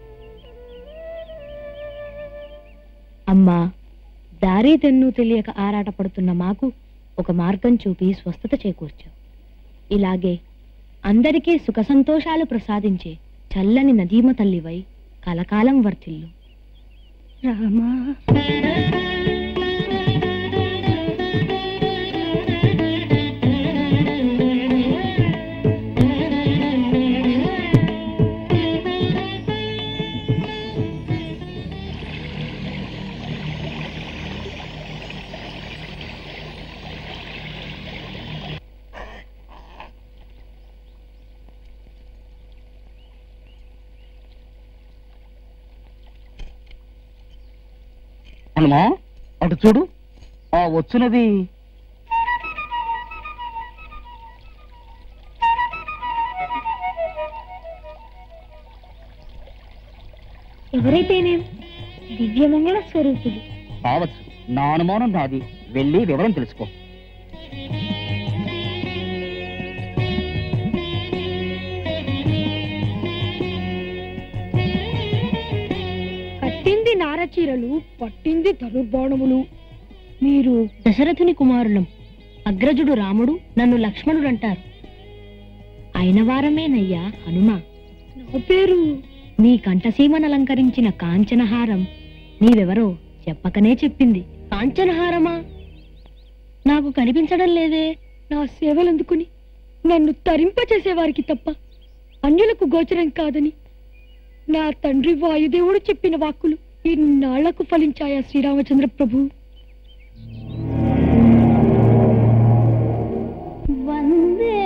అమ్మా దారి తెన్ను తెలియక ఆరాటపడుతున్న మాకు ఒక మార్గం చూపి స్వస్థత చేకూర్చావు ఇలాగే అందరికీ సుఖ సంతోషాలు ప్రసాదించే చల్లని నదీమ తల్లివై కలకాలం వర్ధిల్లు రామా హనుమా అటు చూడు ఆ వచ్చినది ఎవరైతేనేం దివ్యమంగళ స్వరూపులు కావచ్చు నా అనుమానం నాది వెళ్ళి వివరం తెలుసుకో నారచీరలు పట్టింది ధనుర్బాణములు మీరు దశరథుని కుమారులం అగ్రజుడు రాముడు నన్ను లక్ష్మణుడు అంటారు అయిన వారమేనయ్యా హనుమ నా పేరు నీ కంఠసీమను అలంకరించిన కాంచనహారం నీవెవరో చెప్పకనే చెప్పింది కాంచనహారమా నాకు కనిపించడం లేదే నా సేవలందుకుని నన్ను తరింపచేసేవారికి తప్ప అన్యులకు గోచరం కాదని నా తండ్రి వాయుదేవుడు చెప్పిన వాక్కులు ఇన్నాళ్లకు ఫలించాయా శ్రీరామచంద్ర ప్రభు వందే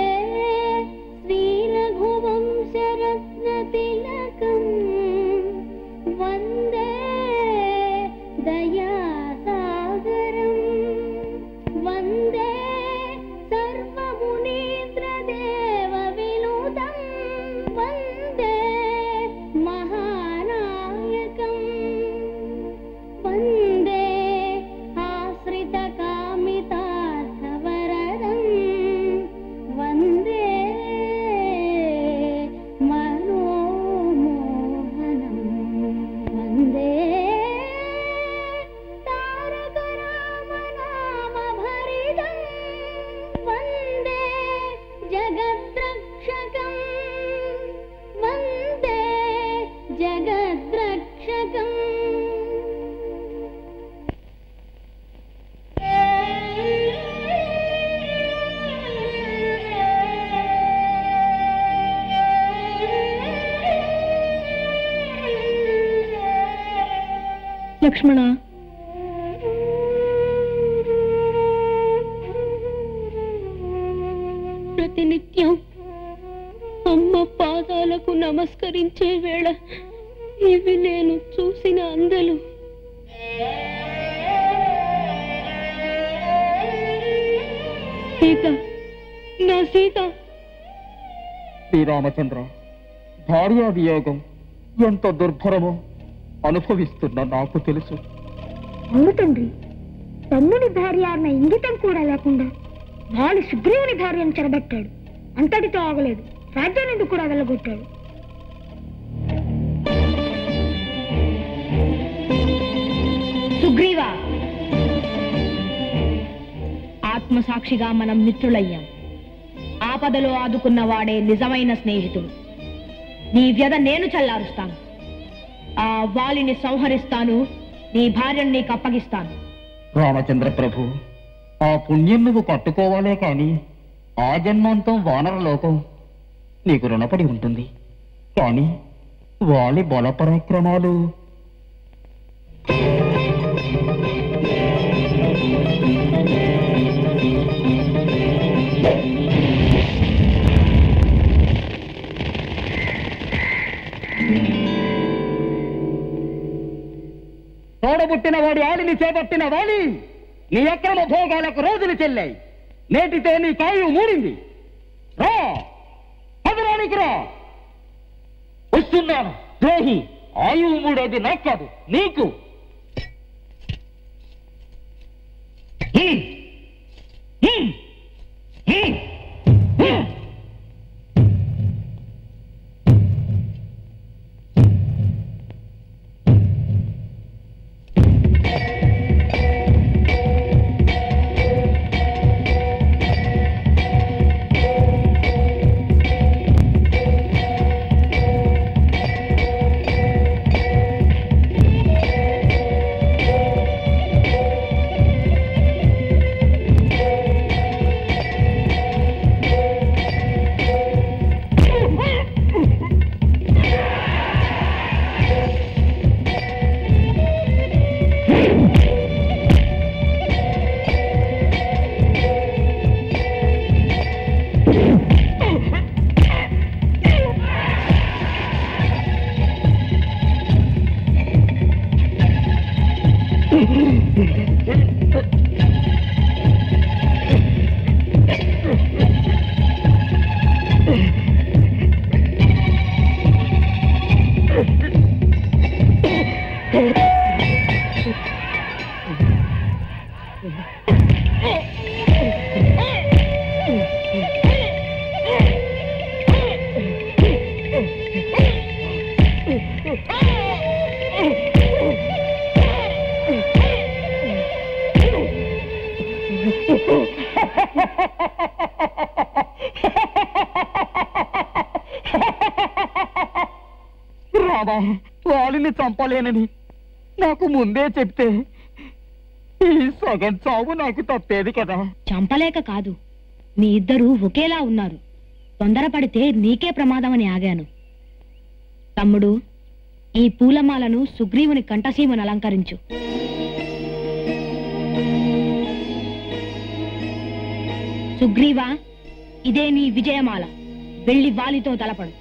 శ్రీరఘువంశరత్నతిలకం వందే దయాసాగరం వందే సర్వమునీంద్రదేవవినుతం వందే మహానాయకం వందే ఆశ్రితకామితార్థవరదం వందే మనోమోహనం వందే తారకరామనామభరితం వందే జగద్రక్షకం వందే జగద్రక్షకం లక్ష్మణ ప్రతినిత్యం అమ్మ పాదాలకు నమస్కరించే వేళ ఇవి నేను చూసిన అందలు సీత నా సీత శ్రీరామచంద్ర భార్యా వియోగం ఎంత దుర్భరమో అనుభవిస్తున్న నాకు తెలుసు అవును తండ్రి తమ్ముని భార్య అన్న ఇంగితం కూడా లేకుండా వాడు సుగ్రీవుని భార్యను చెరబట్టాడు అంతటితో ఆగలేదు రాజ్యాన్ని కూడా వెళ్ళగొట్టాడు సుగ్రీవా ఆత్మసాక్షిగా మనం మిత్రులయ్యాం ఆపదలో ఆదుకున్న వాడే నిజమైన స్నేహితుడు నీ వ్యధ నేను చల్లారుస్తాను ఆ వాలిని సంహరిస్తాను నీ భార్యను నీకు అప్పగిస్తాను రామచంద్ర ప్రభు ఆ పుణ్యం నువ్వు కట్టుకోవాలే కాని ఆ జన్మాంతం వానర లోకం నీకు రుణపడి ఉంటుంది కానీ వాలి బలపరాక్రమాలు తోడబుట్టిన వాడి ఆలిని చేపట్టిన వాలి నీ అక్రమ భోగాలకు రోజులు చెల్లాయి నేటితే నీ కాయు మూడింది రా పదరానికి రా వస్తున్నాను ద్రోహి ఆయువు మూడేది నాకు కాదు నీకు హ్మ్. హ్మ్. హ్మ్. హ్మ్. రామా వాలిని చంపలేనని నాకు ముందే చెప్తే ఈ సగం చావు నాకు తప్పేది కదా చంపలేక కాదు మీ ఇద్దరూ ఒకేలా ఉన్నారు తొందరపడితే నీకే ప్రమాదమని ఆగాను తమ్ముడు ఈ పూలమాలను సుగ్రీవుని కంఠసీమను అలంకరించు సుగ్రీవా ఇదే నీ విజయమాల వెళ్ళి వాలితో తలపడు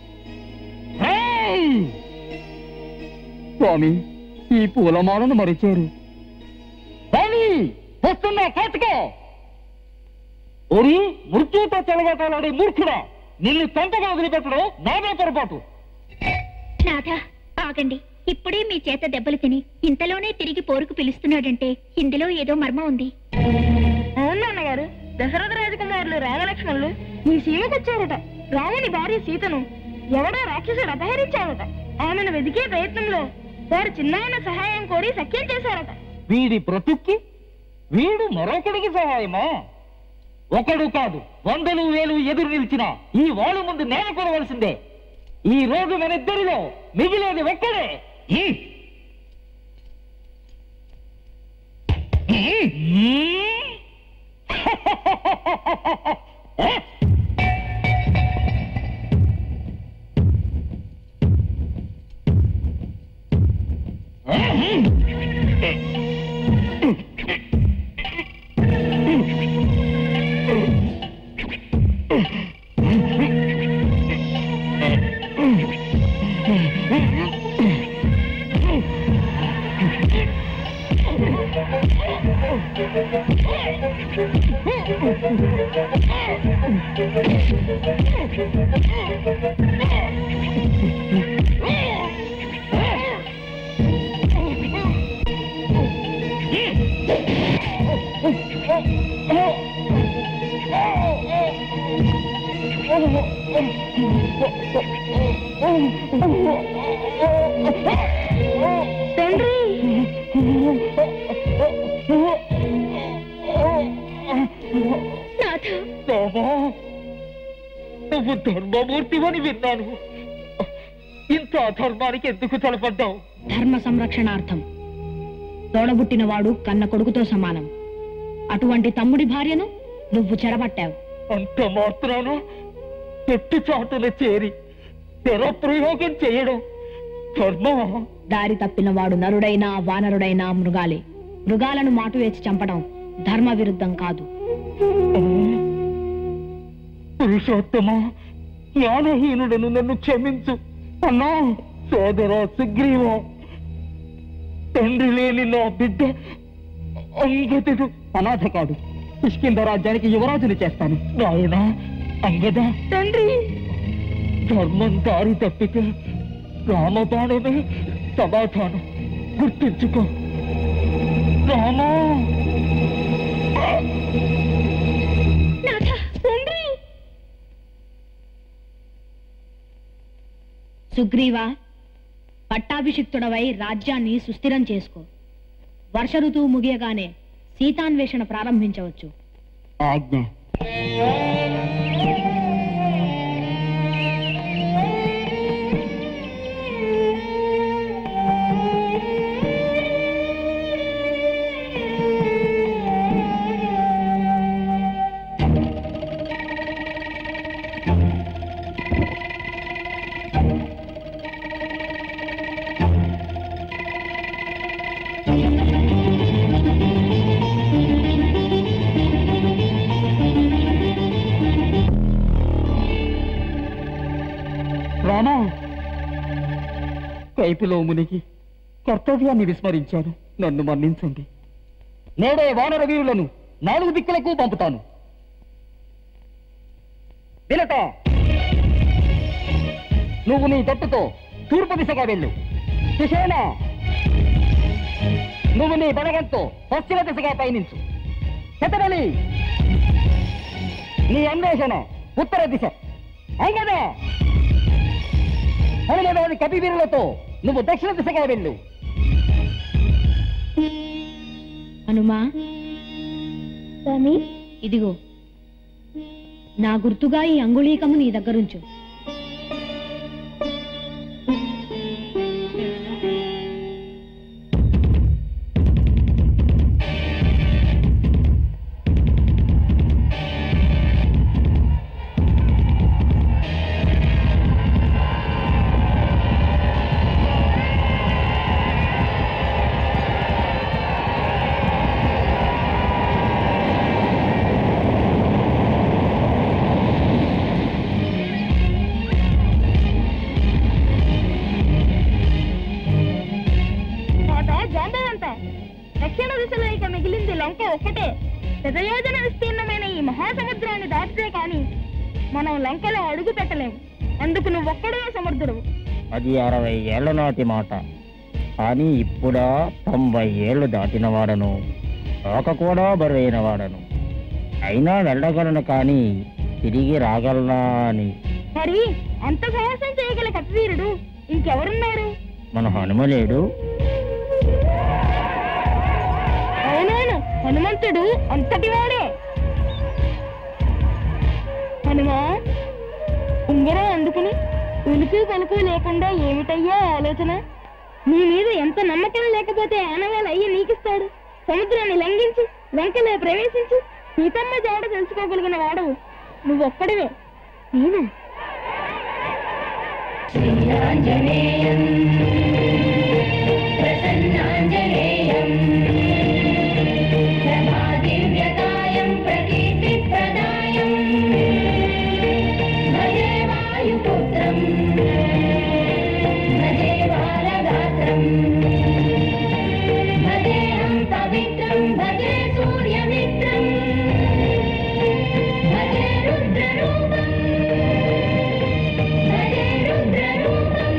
స్వామి ఈ పూలమాలను మరిచారు స్వామి వస్తున్నా కాచుకో ఒరి మృత్యుతో చెలగటాలాడే మూర్ఖుడా నిన్ను తంతగా వదిలిపెట్టడం నాదే పొరపాటు నాథ ఆగండి ఇప్పుడే మీ చేత దెబ్బలు తిని ఇంతలోనే తిరిగి పోరుకు పిలుస్తున్నాడంటే ఇందులో ఏదో మర్మం ఉంది అవును నాన్నగారు దశరథ రాజకుమారులు రామలక్ష్మణులు ఈ సీమకు వచ్చారట రాముని భార్య సీతను ఎవడో రాక్షసుడు అపహరించారట ఆమెను వెదికే ప్రయత్నంలో వారు చిన్నాయన సహాయం కోరి సఖ్యం చేశారట వీడి బ్రతుక్కి వీడు మరొకడికి సహాయమా ఒకడు కాదు వందలు వేలు ఎదురు నిలిచిన ఈ వాడు ముందు నేను కొనవలసిందే ఈ రోజు మన ఇద్దరిలో మిగిలేది ఒక్కడే హ్మ్. హ్మ్. తండ్రి నాథ రామా నువ్వు ధర్మమూర్తివని విన్నాను ఇంత అధర్మానికి ఎందుకు తలపడ్డావు ధర్మ సంరక్షణార్థం తోడబుట్టినవాడు కన్న కొడుకుతో సమానం అటువంటి తమ్ముడి భార్యను నువ్వు చెరబట్టావు అంత మాత్రాన చెట్టు చాటున చేరి తెర ప్రయోగం చేయడం ధర్మమా దారి తప్పినవాడు నరుడైనా వానరుడైనా మృగాలే మృగాలను మాటు వేసి చంపడం ధర్మ విరుద్ధం కాదు పురుషోత్తమా జ్ఞానహీనుడను నన్ను క్షమించు అన్నా సోదర సుగ్రీవ తండ్రి లేని నా బిడ్డ అంగదుడు అనాథ కాదు పుష్కింద రాజ్యానికి యువరాజుని చేస్తాను నాయన అంగద తండ్రి ధర్మం దారి తప్పితే రామబాణమే సమాధానం గుర్తుంచుకో రామా నాథ తండ్రి సుగ్రీవా పట్టాభిషిక్తుడవై రాజ్యాన్ని సుస్థిరం చేసుకో వర్ష ఋతువు ముగియగానే సీతాన్వేషణ ప్రారంభించవచ్చు ఆజ్ఞ రామా కైపులో మునిగి కర్తవ్యాన్ని విస్మరించాను నన్ను మన్నించండి నేడే వానర వీరులను నాలుగు దిక్కులకు పంపుతాను వినట నువ్వు నీ దట్టుతో తూర్పు దిశగా వెళ్ళు సుషేణ నువ్వు నీ బలగంతో పశ్చిమ దిశగా పయనించు శతబలి నీ అన్వేషణ ఉత్తర దిశ అంగదా హనుమలోని కపివీరులతో నువ్వు దక్షిణ దిశగా వెళ్ళు హనుమా స్వామి ఇదిగో నా గుర్తుగా ఈ అంగుళీకము నీ దగ్గరుంచు మార్గం ఒక్కటే శతయోజన విస్తీర్ణమైన ఈ మహాసముద్రాన్ని దాటితే కాని మనం లంకలో అడుగు పెట్టలేము అందుకు నువ్వొక్కడే సమర్థుడు అది అరవై ఏళ్ల నాటి మాట కానీ ఇప్పుడా తొంభై ఏళ్ళు దాటిన వాడను తోక కూడా బరువైన వాడను అయినా వెళ్ళగలను కానీ తిరిగి రాగలనా అని మరి అంత సాహసం చేయగల కపివీరుడు ఇంకెవరున్నారు మన హనుమలేడు అవునవును హనుమంతుడు అంతటివాడే హనుమా ఉంగరం అందుకుని ఉలుకు పలుకు లేకుండా ఏమిటయ్యా ఆలోచన నీ మీద ఎంత నమ్మకం లేకపోతే ఆనవాళ్ళు అయ్యి నీకిస్తాడు సముద్రాన్ని లంఘించి లంకలో ప్రవేశించి సీతమ్మ జాడ తెలుసుకోగలిగిన వాడవు నువ్వొక్కడివే నేనా దివ్యకాయం ప్రకీర్తిప్రదాయం భజే వాయుపుత్రం భజే బాలగాత్రం భజేహం పవిత్రం భజే సూర్యమిత్రం భజే రుద్రరూపం భజే రుద్రరూపం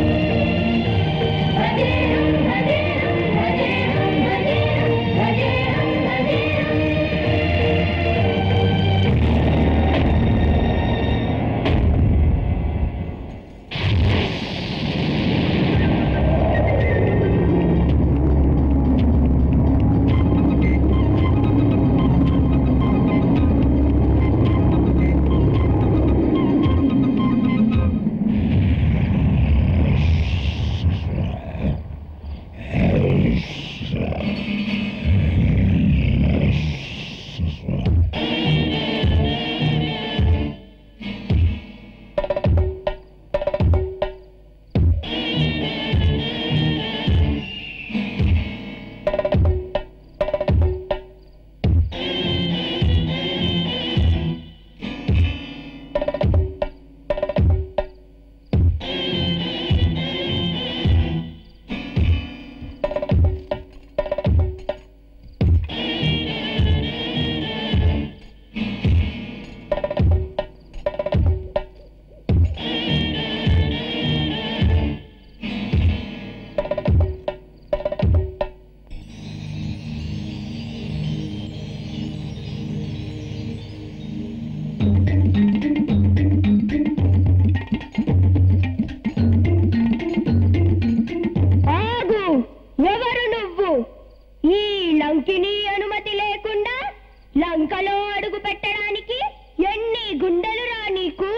భజేహం భజేహం భజేహం భజేహం భజేహం భజేహం ఆగు ఎవరు నువ్వు ఈ లంకిని అనుమతి లేకుండా లంకలో అడుగు పెట్టడానికి ఎన్ని గుండెలు రా నీకు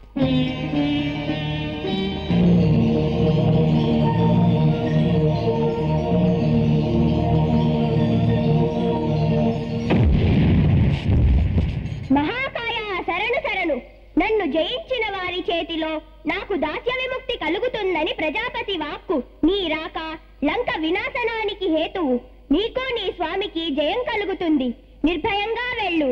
Thank you. వారి చేతిలో నాకు దాస్య విముక్తి కలుగుతుందని ప్రజాపతి వాక్కు నీ రాక లంక వినాశనానికి హేతువు నీకు నీ స్వామికి జయం కలుగుతుంది నిర్భయంగా వెళ్ళు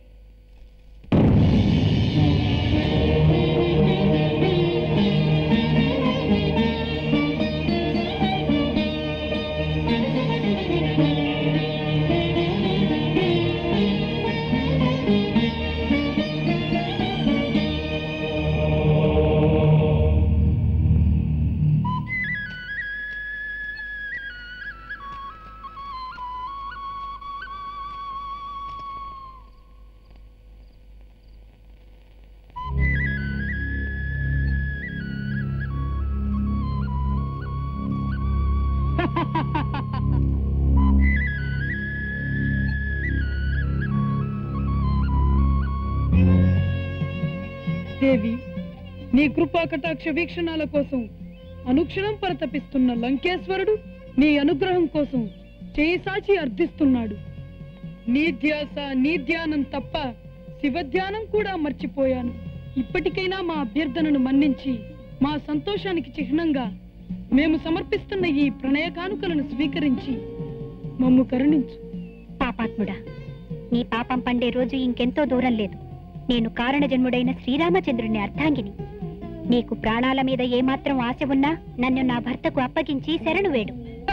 దేవి నీ కృపా కటాక్ష వీక్షణాల కోసం అనుక్షణం పరితపిస్తున్న లంకేశ్వరుడు నీ అనుగ్రహం కోసం చేయి సాచి అర్థిస్తున్నాడు నీ ధ్యాస నీ ధ్యానం తప్ప శివధ్యానం కూడా మర్చిపోయాను ఇప్పటికైనా మా అభ్యర్థనను మన్నించి మా సంతోషానికి చిహ్నంగా మేము సమర్పిస్తున్న ఈ ప్రణయ కానుకలను స్వీకరించి మమ్ము కరుణించు పాపాత్ముడా నీ పాపం పండే రోజు ఇంకెంతో దూరం లేదు నేను కారణజన్ముడైన శ్రీరామచంద్రుని అర్ధాంగిని నీకు ప్రాణాల మీద ఏమాత్రం ఆశ ఉన్నా నన్ను నా భర్తకు అప్పగించి శరణు వేడు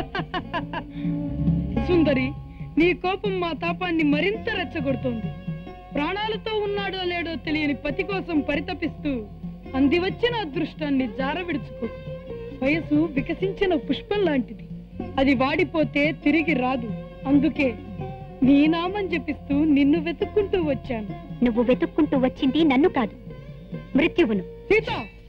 సుందరి నీ కోపం మా తాపాన్ని మరింత రెచ్చగొడుతోంది ప్రాణాలతో ఉన్నాడో లేడో తెలియని పతి కోసం పరితపిస్తూ అందివచ్చిన అదృష్టాన్ని జారవిడుచుకో వయసు వికసించిన పుష్పం లాంటిది అది వాడిపోతే తిరిగి రాదు అందుకే నీ నామం జపిస్తూ నిన్ను వెతుక్కుంటూ వచ్చాను నువ్వు వెతుక్కుంటూ వచ్చింది నన్ను కాదు మృత్యువును సీత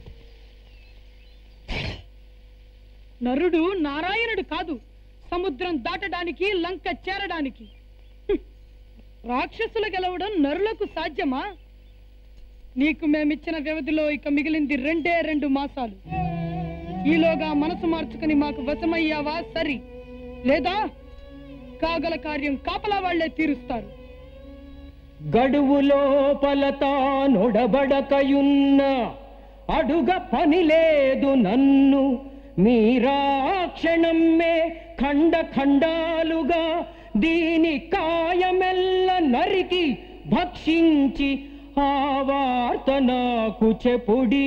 నరుడు నారాయణుడు కాదు సముద్రం దాటడానికి లంక చేరడానికి హ్మ్. రాక్షసులు గెలవడం నరులకు సాధ్యమా నీకు మేమిచ్చిన వ్యవధిలో ఇక మిగిలింది రెండే రెండు మాసాలు ఈలోగా మనసు మార్చుకుని మాకు వశమయ్యావా సరి లేదా కాగల కార్యం కాపలా వాళ్లే తీరుస్తారు గడువు లోపల తానొడబడకయున్న అడుగ పని లేదు నన్ను మీరాక్షణమ్మే ఖండ ఖండాలుగా దీని కాయమెల్ల నరికి భక్షించి ఆ వార్త నాకు చెప్పుడీ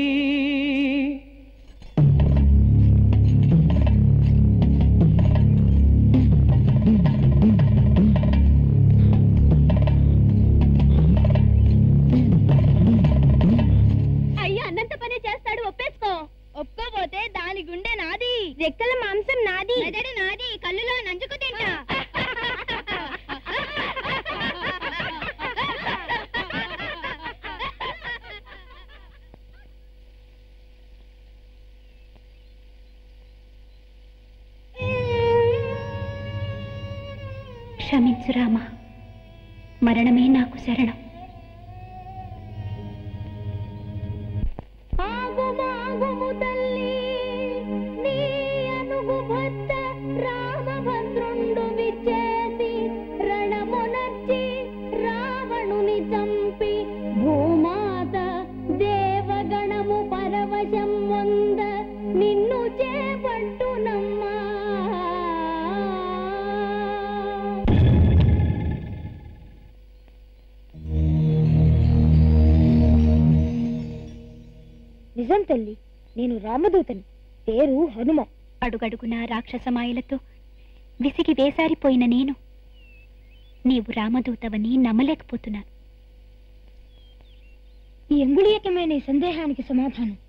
అయ్యో అన్నంత పని చేస్తాడు ఒప్పేసుకో ఒప్పుకోపోతే దాని గుండె నాది రెక్కల మాంసం నాది మెదడు నాది కళ్ళులో నంచుకు తింటా క్షమించు రామా మరణమే నాకు శరణం ఆగుమాగుము తల్లి నీ అనుగు భర్త రామభద్రుండు విచ్చేసి రణమునర్చి రావణుని చంపి భూమాత దేవగణము పరవశం వంద నిన్ను చేపట్టునమ్మా నిజం తల్లి నేను రామదూతని పేరు హనుమ అడుగడుగున రాక్షసమాయలతో విసిగి వేసారిపోయిన నేను నీవు రామదూతవని నమ్మలేకపోతున్నాను ఈ అంగుళీయకమే నీ సందేహానికి సమాధానం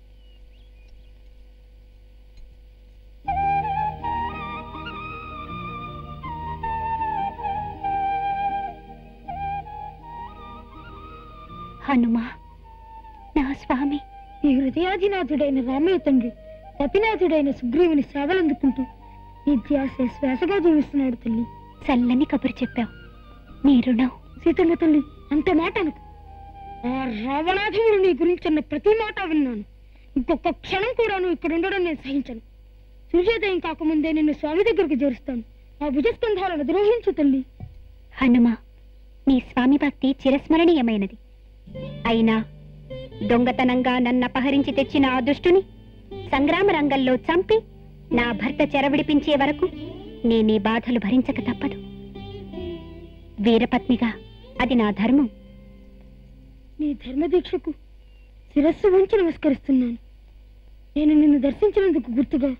హనుమా నా స్వామి ఈ హృదయాధినాథుడైన రామయ్య తండ్రి కపినాథుడైన సుగ్రీవుని సేవలందుకుంటూ ఈ ధ్యాస శ్వాసగా జీవిస్తున్నాడు తల్లి చల్లని కబురు చెప్పావు నీ రుణం సీతమ్మ తల్లి అంత మాట అనుకు ఆ రావణాధముడు నీ గురించి అన్న ప్రతి మాట విన్నాను ఇంకొక క్షణం కూడా నువ్వు ఇక్కడ ఉండడం నేను సహించను సూర్యోదయం కాకముందే నిన్ను స్వామి దగ్గరికి చేరుస్తాను ఆ భుజస్కంధాలను ద్రోహించు తల్లి హనుమ నీ స్వామి భక్తి చిరస్మరణీయమైనది అయినా దొంగతనంగా నన్నపహరించి తెచ్చిన ఆ దుష్టుని సంగ్రామ రంగంలో చంపి నా భర్త చెరవిడిపించే వరకు నేనీ బాధలు భరించక తప్పదు వీరపత్నిగా అది నా ధర్మం నీ ధర్మదీక్షకు శిరస్సు ఉంచి నమస్కరిస్తున్నాను నేను నిన్ను దర్శించినందుకు గుర్తుగా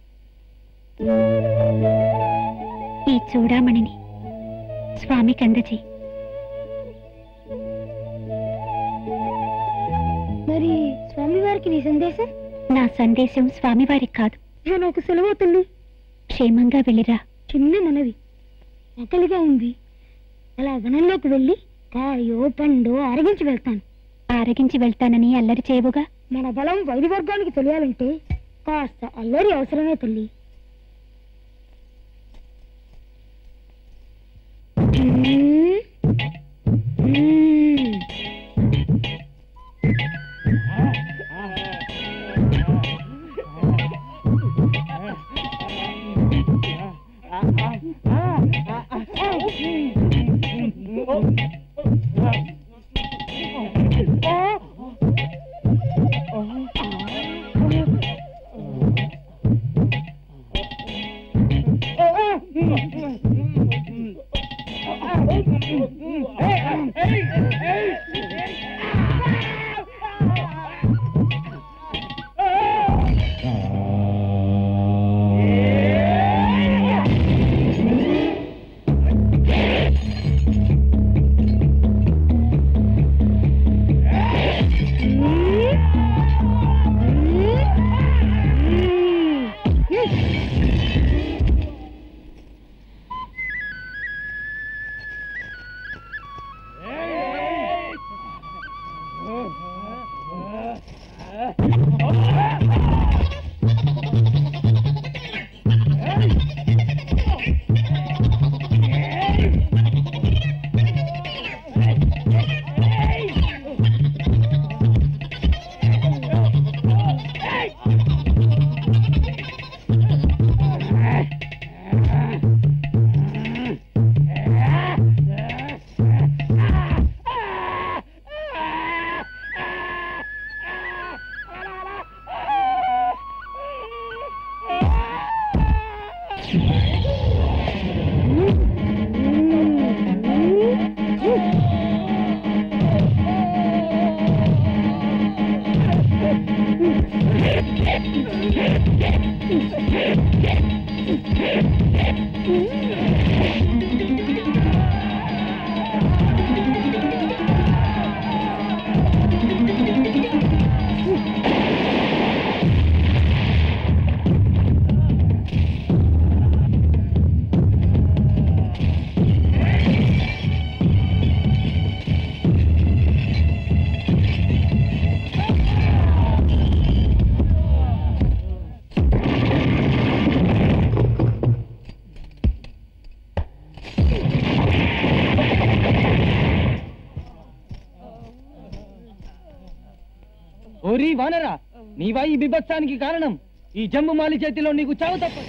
ఈ చూడామణిని స్వామికి అందజేయి మరి స్వామివారికి నీ సందేశం నా సందేశం స్వామివారికి కాదు నేను ఒక సెలవు తల్లి క్షేమంగా వెళ్ళిరా చిన్న మనవి ఆకలిగా ఉంది అలా వనంలోకి వెళ్ళి కాయో పండో అరగించి వెళ్తాను ఆరగించి వెళ్తానని అల్లరి చేయవుగా మన బలం వైద్య వర్గానికి తెలియాలంటే కాస్త అల్లరి అవసరమే తల్లి మ్మ్. మ్మ్. ఓరి వానరా నీవా ఈ బిభత్సానికి కారణం ఈ జంబు మాలి చేతిలో నీకు చావు తప్పదు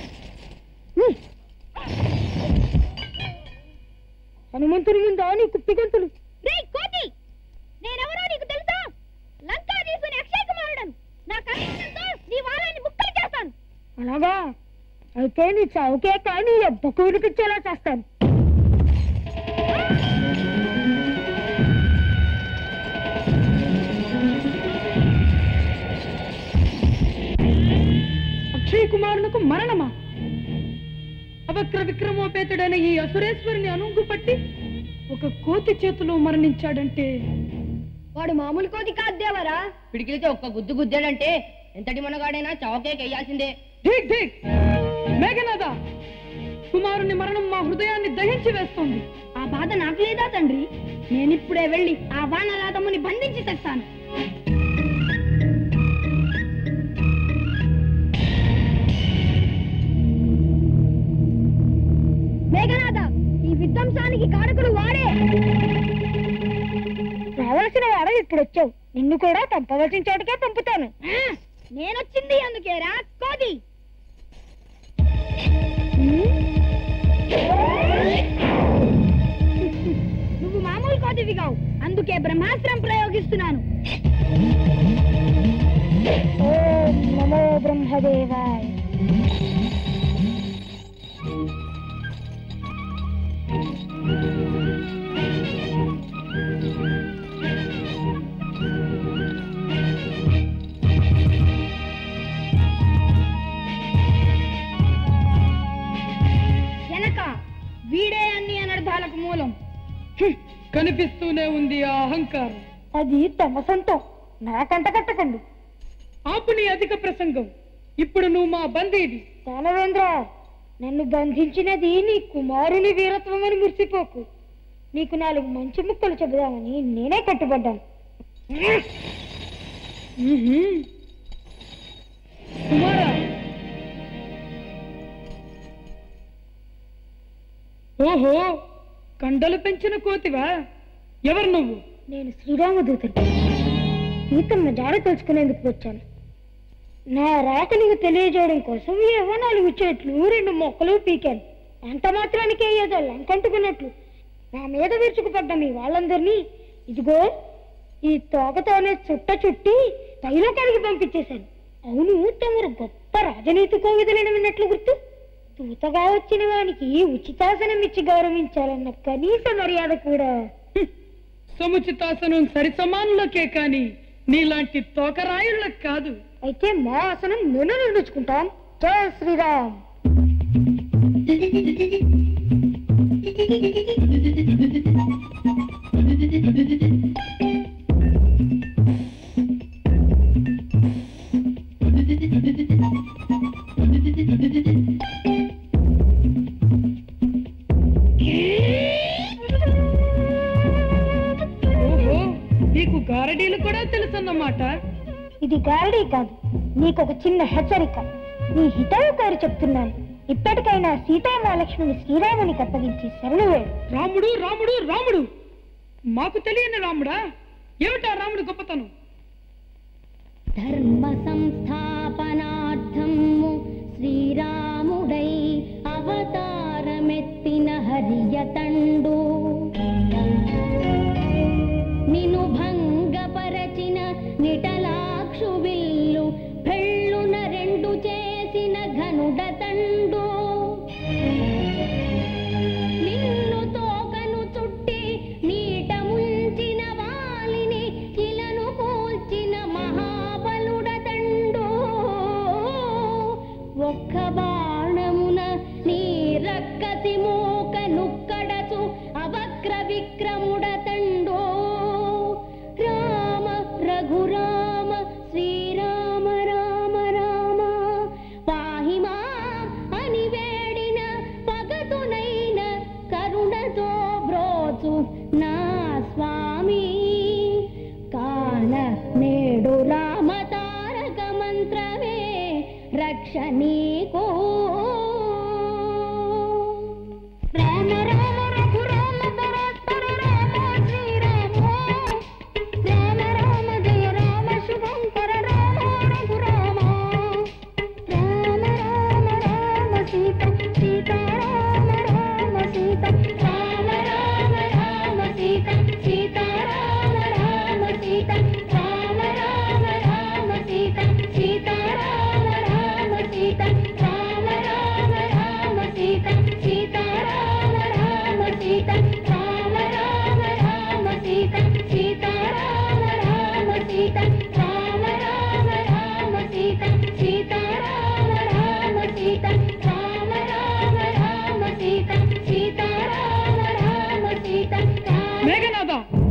హనుమంతుని ముందా నీ కుప్పి గంతులు రేయ్ కోతి నేనెవరో నీకు తెలుసా లంకాదీసుని అక్షయ కుమారుడను నా కళ్యాణంతో నీ వారాన్ని ముక్కలు చేస్తాను అలాగా అయితే నీ చావుకే కానీ ఎబ్బకు వినిపించేలా చేస్తాను అక్షయ్ కుమారునకు మరణమా అవక్ర విక్రమోపేతుడైన ఈ అసురేశ్వరిని అనుంగు పట్టి ఒక కోతి చేతిలో మరణించాడంటే వాడు మామూలు కోతి కాదు దేవరా పిడికిలితో ఒక్క గుద్దు గుద్దాడంటే ఎంతటి మనగాడైనా చౌకేకి వెయ్యాల్సిందే ఢీక్ ఢీక్ మేఘనాథ కుమారుని మరణం మా హృదయాన్ని దహించి వేస్తోంది ఆ బాధ నాకు లేదా తండ్రి నేనిప్పుడే వెళ్ళి ఆ వానరాతముని బంధించి తెస్తాను మేఘనాథ ఈ విధ్వంసానికి కారకుడు వాడే రావాల్సిన వాడు ఇప్పుడు వచ్చావు నిన్ను కూడా పంపవలసిన చోటుకే పంపుతాను నేనొచ్చింది అందుకేరా కోతి నువ్వు మామూలు కోతివి కావు అందుకే బ్రహ్మాస్త్రం ప్రయోగిస్తున్నాను ఓం నమో బ్రహ్మదేవాయ వెనక వీడే అన్ని అనర్థాలకు మూలం కనిపిస్తూనే ఉంది ఆ అహంకారం అది తమ సొంతం నాకంట కట్టకండి ఆపు నీ అధిక ప్రసంగం ఇప్పుడు నువ్వు మా బందీవి దానవేంద్ర నన్ను బంధించినది నీ కుమారుని వీరత్వం అని మురిసిపోకు నీకు నాలుగు మంచి ముక్కలు చెబుదామని నేనే కట్టుబడ్డాను కుమారా ఓహో కండలు పెంచిన కోతివా ఎవరు నువ్వు నేను శ్రీరామదూతని సీతమ్మ జాడ తెలుసుకునేందుకు వచ్చాను నా రాక నీకు తెలియజేయడం కోసం ఏవో నాలుగు చెట్లు రెండు మొక్కలు పీకాను అంత మాత్రానికే ఏదో లంకంటుకున్నట్లు నా మీద విరుచుకుపడ్డ మీ వాళ్ళందరినీ ఇదిగో ఈ తోకతోనే చుట్ట చుట్టి తైలోకానికి పంపించేశాను అవును తమరు గొప్ప రాజనీతి కోవిదలను విన్నట్లు గుర్తు దూతగా వచ్చిన వానికి ఉచితాసనం ఇచ్చి గౌరవించాలన్న కనీస మర్యాద కూడా సముచితాసనం సరి సమానులకే కాని నీలాంటి తోకరాయుళ్ళకి కాదు అయితే మా ఆసనం నేను నిర్ణయించుకుంటాం జయ శ్రీరామ్ ఓహో నీకు గారడీలు కూడా తెలుసన్నమాట ఇది గారడీ కాదు నీకు ఒక చిన్న హెచ్చరిక నీ హితవు కోరి చెప్తున్నాను ఇప్పటికైనా సీతామహాలక్ష్మిని శ్రీరామునికి అప్పగించి శరణు వేడు రాముడు రాముడు రాముడు మాకు తెలియని రాముడా ఏమిటా రాముడు గొప్పతనం ధర్మ సంస్థాపనార్థము శ్రీరాముడై అవతారమెత్తిన హరియతండు నిను భంగపరచిన నిటలాక్షు విల్లు పెళ్ళున రెండు చేసిన ఘనుడతండు నిన్ను తోకను చుట్టి నీట ముంచిన వాలిని ఇలను కూల్చిన మహాబలుడతండు ఒక్క బాణమున నీ రక్కసి మూక నుక్కడచు అవక్ర విక్రముడతండు రామ రఘురామ శ్రీరామ రామ రామ పాహిమా అని వేడిన పగతునైన కరుణతో బ్రోచు నా స్వామి కాన నేడు రామ తారక మంత్రమే రక్ష నీకు రామ రామ రఘురామ పరాత్పర రామ శ్రీరామ రామ రామ జయ రామ శుభంకర రామ రఘురామ రామ రామ రామ సీత సీత రామ రామ సీత రామ రామ రామ సీత సీత రామ రామ సీత రామ రామ రామ సీత సీత రామ రామ సీత రామ రామ రామ సీత సీత రామ రామ సీత రామ రామ రామ సీత సీత రామ రామ సీత రామ రామ రామ సీత సీత రామ రామ సీత రామ రామ రామ సీత సీత రామ రామ సీత మేఘనాథ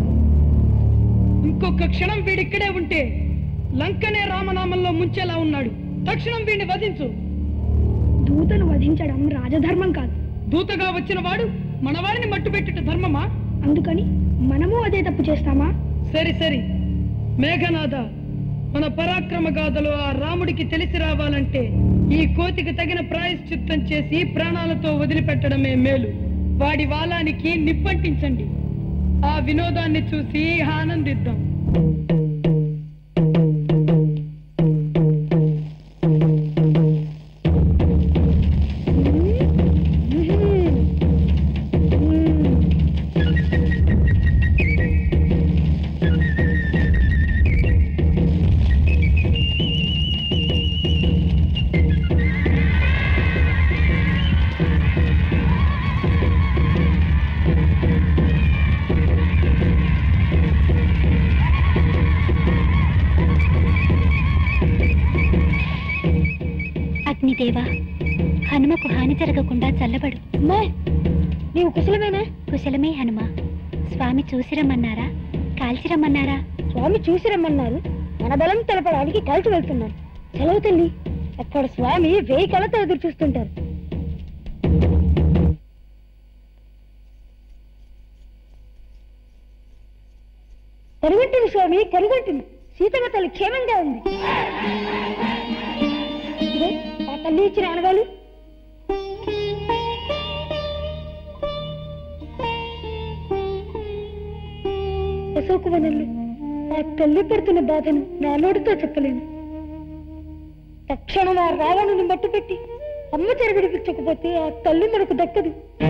ఇంకొక క్షణం వీడిక్కడే ఉంటే లంకనే రామనామంలో ముంచేలా ఉన్నాడు తక్షణం వీడిని వధించు దూతను వధించడం రాజధర్మం కాదు దూతగా వచ్చిన వాడు మనవారిని మట్టుపెట్టుట ధర్మమా అందుకని మనము అదే తప్పు చేస్తామా సరి సరి మేఘనాథ మన పరాక్రమ గాథలో ఆ రాముడికి తెలిసి రావాలంటే ఈ కోతికి తగిన ప్రాయశ్చిత్తం చేసి ప్రాణాలతో వదిలిపెట్టడమే మేలు వాడి వాలానికి నిప్పంటించండి ఆ వినోదాన్ని చూసి ఆనందిద్దాం అగ్నిదేవా హనుమకు హాని జరగకుండా చల్లబడు నీవు కుశలమేనా కుశలమే హనుమ స్వామి చూసిరమ్మన్నారా కాల్చిరమ్మన్నారా స్వామి చూసి రమ్మన్నారు మన బలం తెలపడానికి కలిసి వెళ్తున్నాను సెలవు తల్లి అక్కడ స్వామి వేయి కళతో ఎదురు చూస్తుంటారు కరుగంటిని స్వామి కరుగంటిని సీతమ్మ తల్లి క్షేమంగా ఉంది ఇదిగో, ఆ తల్లి ఇచ్చిన అనగాలు అశోకవనంలో ఆ తల్లి పడుతున్న బాధను నా నోటితో చెప్పలేను తక్షణం ఆ రావణుని మట్టుపెట్టి అమ్మ చెర విడిపించకపోతే ఆ తల్లి మనకు దక్కదు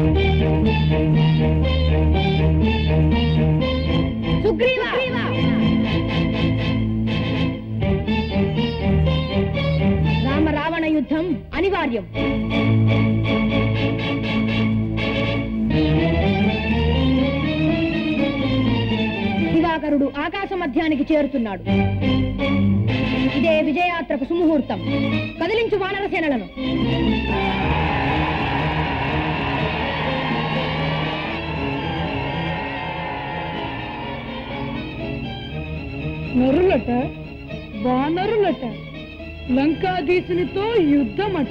రామ రావణ యుద్ధం అనివార్యం దివాకరుడు ఆకాశ మధ్యానికి చేరుతున్నాడు ఇదే విజయాత్రకు సుముహూర్తం కదిలించు వానర సేనలను నరులట వానరులట లంకాధీశునితో యుద్ధమట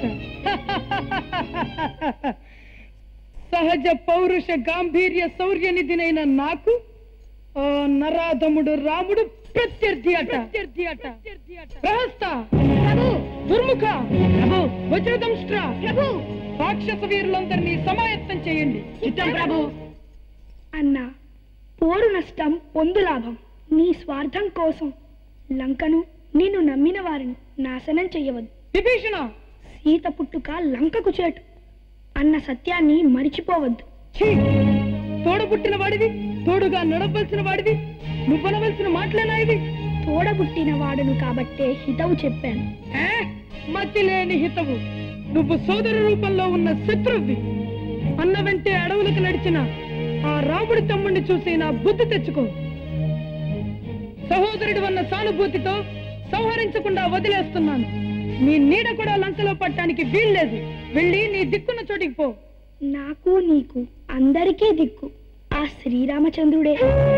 సహజ పౌరుష గాంభీర్య శౌర్యనిధినైన నాకు ఆ నరాధముడు రాముడు ప్రత్యర్థి అట ప్రత్యర్థి అట ప్రహస్త దుర్ముఖ ప్రభు వజ్రదంష్ట్ర ప్రభు రాక్షస వీరులందరినీ సమాయత్తం చేయండి చిత్తం ప్రభు అన్నా పోరు నష్టం పొందు లాభం నీ స్వార్థం కోసం లంకను నిన్ను నమ్మిన వారిని నాశనం చెయ్యవద్దు విభీషణ సీత పుట్టుక లంకకు చేటు అన్న సత్యాన్ని మరిచిపోవద్దు తోడబుట్టిన వాడివి తోడుగా నడవలసిన వాడివి నువ్వనవలసిన మాటలేనా ఇవి తోడబుట్టిన వాడును కాబట్టే హితవు చెప్పాను ఏ? మతి లేని హితవు నువ్వు సోదర రూపంలో ఉన్న శత్రువి అన్న వెంటే అడవులకు నడిచిన ఆ రాముడి తమ్ముడిని చూసి నా బుద్ధి తెచ్చుకో సహోదరుడు అన్న సానుభూతితో సంహరించకుండా వదిలేస్తున్నాను నీ నీడ కూడా లంకలో పట్టడానికి వీల్లేదు వెళ్ళి నీ దిక్కున్న చోటికి పో నాకు నీకు అందరికీ దిక్కు ఆ శ్రీరామచంద్రుడే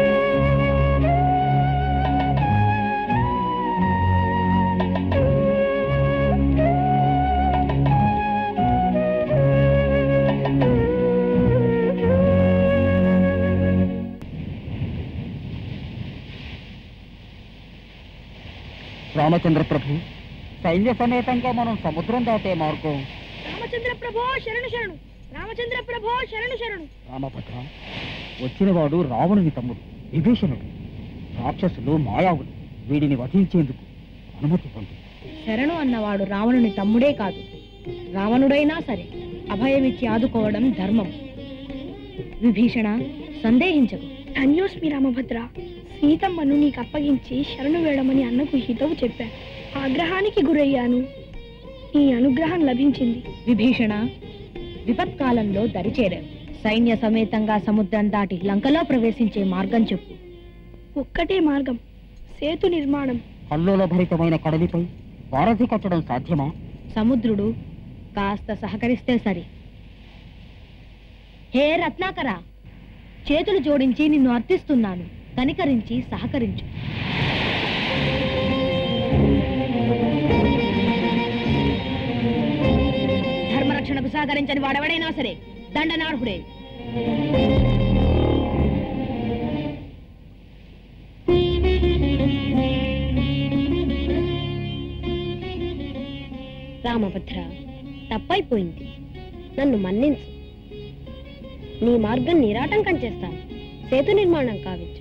రామచంద్ర ప్రభు సైన్య సమేతంగా మనం సముద్రం దాటే మార్గం రామచంద్ర ప్రభో శరణు శరణు రామచంద్ర ప్రభో శరణు శరణు రామభద్ర వచ్చినవాడు రావణుని తమ్ముడు విభీషణుడు రాక్షసులు మాయావులు వీడిని వధించేందుకు అనుమతి పొంది శరణు అన్నవాడు రావణుని తమ్ముడే కాదు రావణుడైనా సరే అభయమిచ్చి ఆదుకోవడం ధర్మం విభీషణ సందేహించకు ధన్యోస్మి రామభద్ర సీతమ్మను నీకు అప్పగించి శరణు వేడమని అన్నకు హితవు చెప్పాను ఆగ్రహానికి గురయ్యాను నీ అనుగ్రహం లభించింది విభీషణ విపత్కాలంలో దరిచేరావు సైన్య సమేతంగా సముద్రం దాటి లంకలో ప్రవేశించే మార్గం చెప్పు ఒక్కటే మార్గం సేతు నిర్మాణం కల్లోల భరితమైన కడలిపై వారధి కట్టడం సాధ్యమా సముద్రుడు కాస్త సహకరిస్తే సరి హే రత్నాకర చేతులు జోడించి నిన్ను అర్థిస్తున్నాను కనికరించి సహకరించు ధర్మరక్షణకు సహకరించని వాడెవడైనా సరే దండనార్హుడే రామభద్ర తప్పైపోయింది నన్ను మన్నించు నీ మార్గం నిరాటంకం చేస్తాను సేతు నిర్మాణం కావించు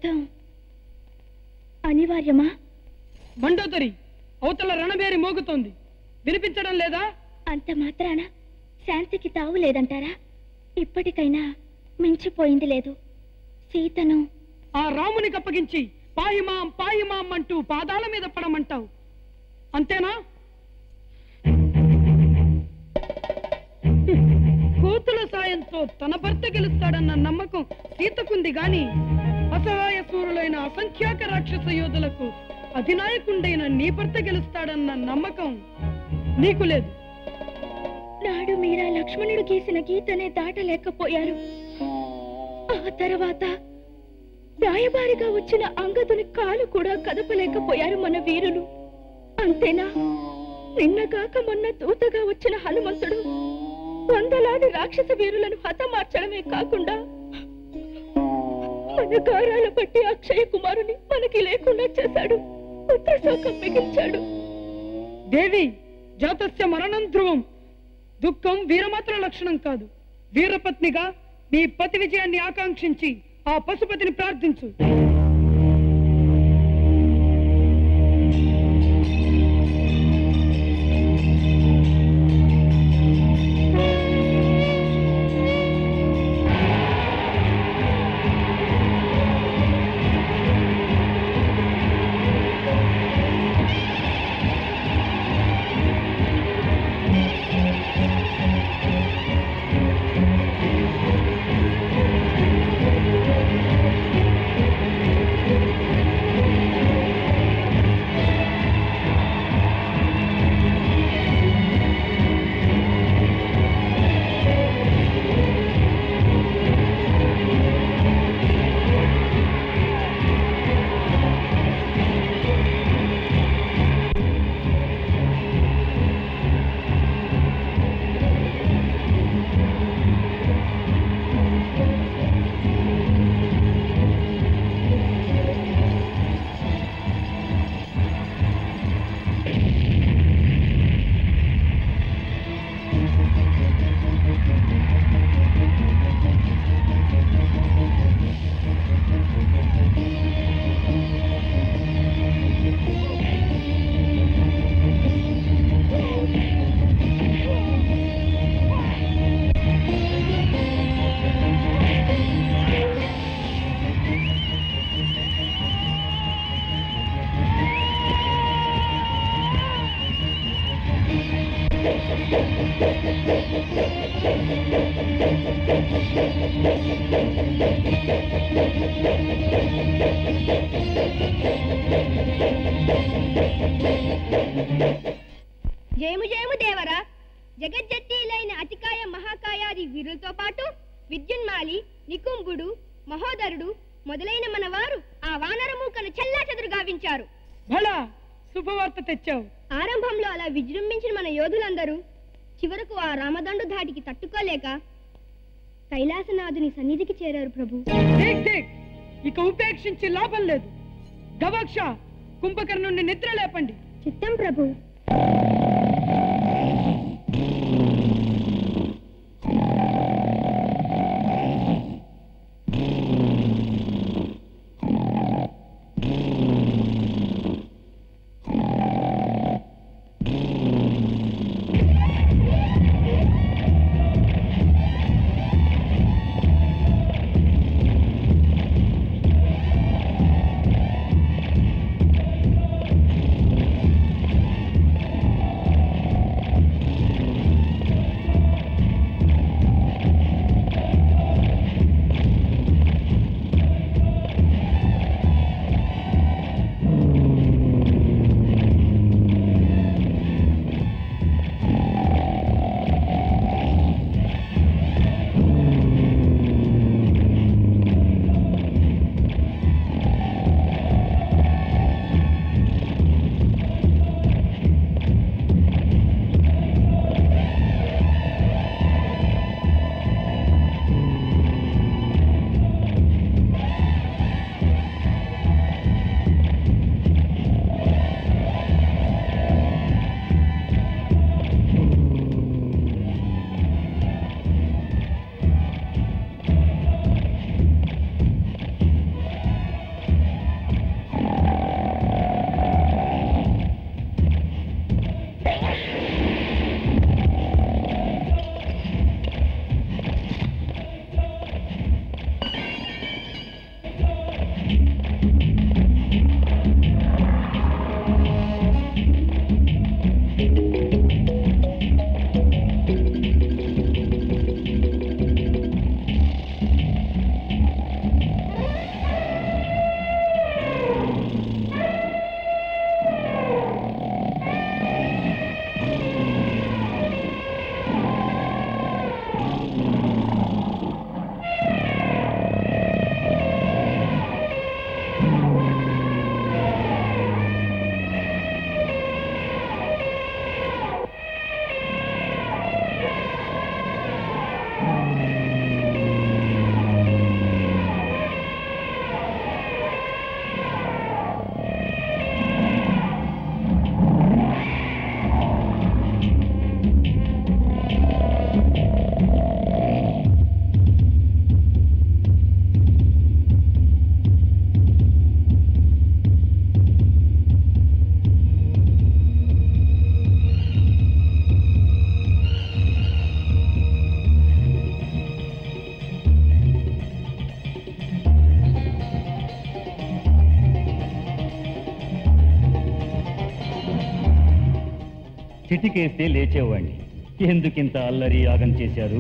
యుద్ధం అనివార్యమా మండోదరి అవతల రణబేరి మోగుతోంది వినిపించడం లేదా అంత మాత్రాన శాంతికి తావు లేదంటారా ఇప్పటికైనా మించిపోయింది లేదు సీతను ఆ రామునికి అప్పగించి పాయిమాం పాయిమాం అంటూ పాదాల మీద పడమంటావు అంతేనా కూతుల సాయంతో తన భర్త గెలుస్తాడన్న నమ్మకం సీతకుంది గాని అసహాయ సూరులైన అసంఖ్యాక రాక్షస యోధులకు అధినాయకుండైన నీ భర్త గెలుస్తాడన్న నమ్మకం నీకు లేదు నాడు మీరా లక్ష్మణుడు గీసిన గీతనే దాటలేకపోయారు ఆ తర్వాత రాయబారిగా వచ్చిన అంగదుని కాలు కూడా కదపలేకపోయారు మన వీరులు అంతేనా నిన్నగాక మొన్న దూతగా వచ్చిన హనుమంతుడు వందలాది రాక్షస వీరులను హతమార్చడమే కాకుండా మన గారాల బట్టి అక్షయ కుమారుని మనకి లేకుండా చేశాడు పుత్ర శోకం మిగిల్చాడు దేవి జాతస్య మరణం ధ్రువం దుఃఖం వీరమాత్ర లక్షణం కాదు వీరపత్నిగా నీ పతి విజయాన్ని ఆకాంక్షించి ఆ పశుపతిని ప్రార్థించు జయము జయము దేవరా జగజ్జట్టీలైన అతికాయ మహాకాయాది వీరులతో పాటు విద్యున్మాలి నికుంభుడు మహోదరుడు మొదలైన మన వారు ఆ వానరమూకను చెల్లా చెదురు గావించారు భళా శుభవార్త తెచ్చావు ఆరంభంలో అలా విజృంభించిన మన యోధులందరూ చివరకు ఆ రామదండు ధాటికి తట్టుకోలేక కైలాసనాథుని సన్నిధికి చేరారు ప్రభు దేక్ దేక్ ఇక ఉపేక్షించి లాభం లేదు గవాక్ష కుంభకర్ణుణ్ణి నిద్ర లేపండి చిత్తం ప్రభు చిటికేస్తే లేచేవాణ్ణి ఎందుకింత అల్లరి యాగం చేశారు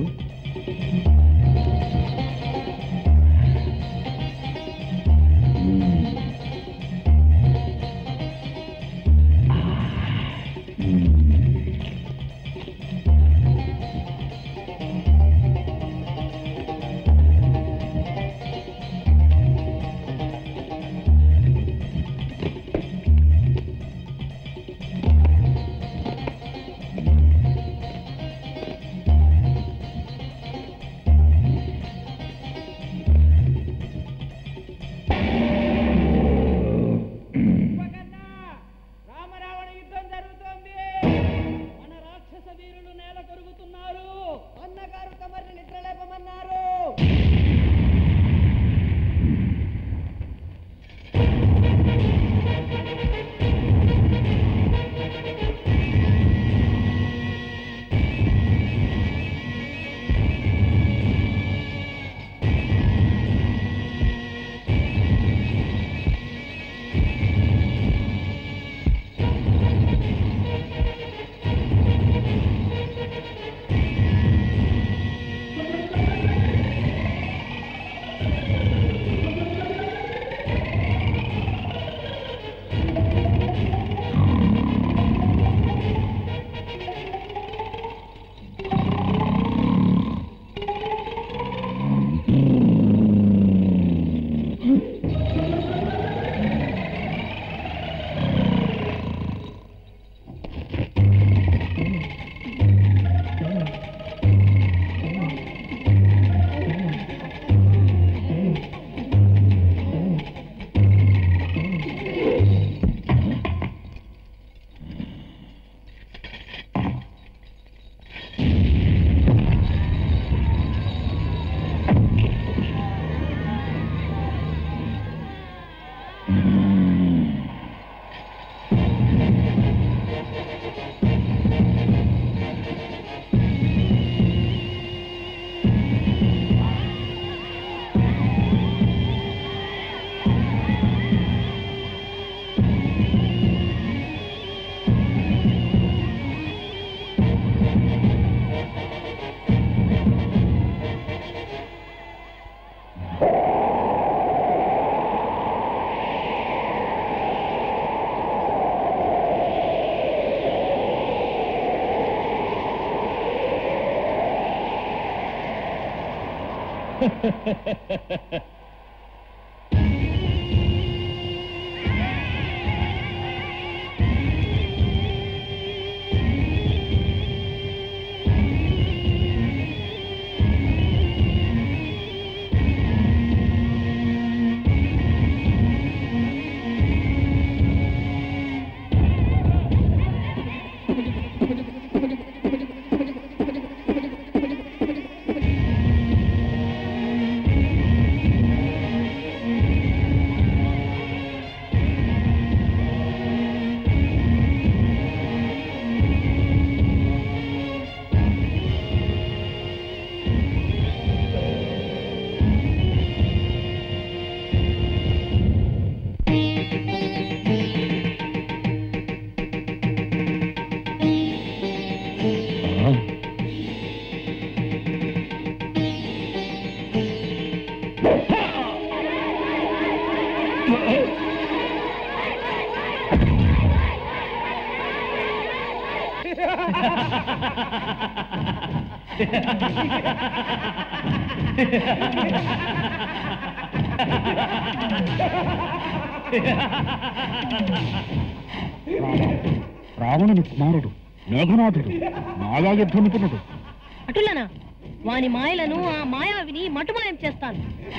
రావణుని కుమారుడు మేఘనాథుడు మాయాయుద్ధ నిపుణుడు అటులనా వాని మాయలను ఆ మాయావిని మటుమాయం చేస్తాను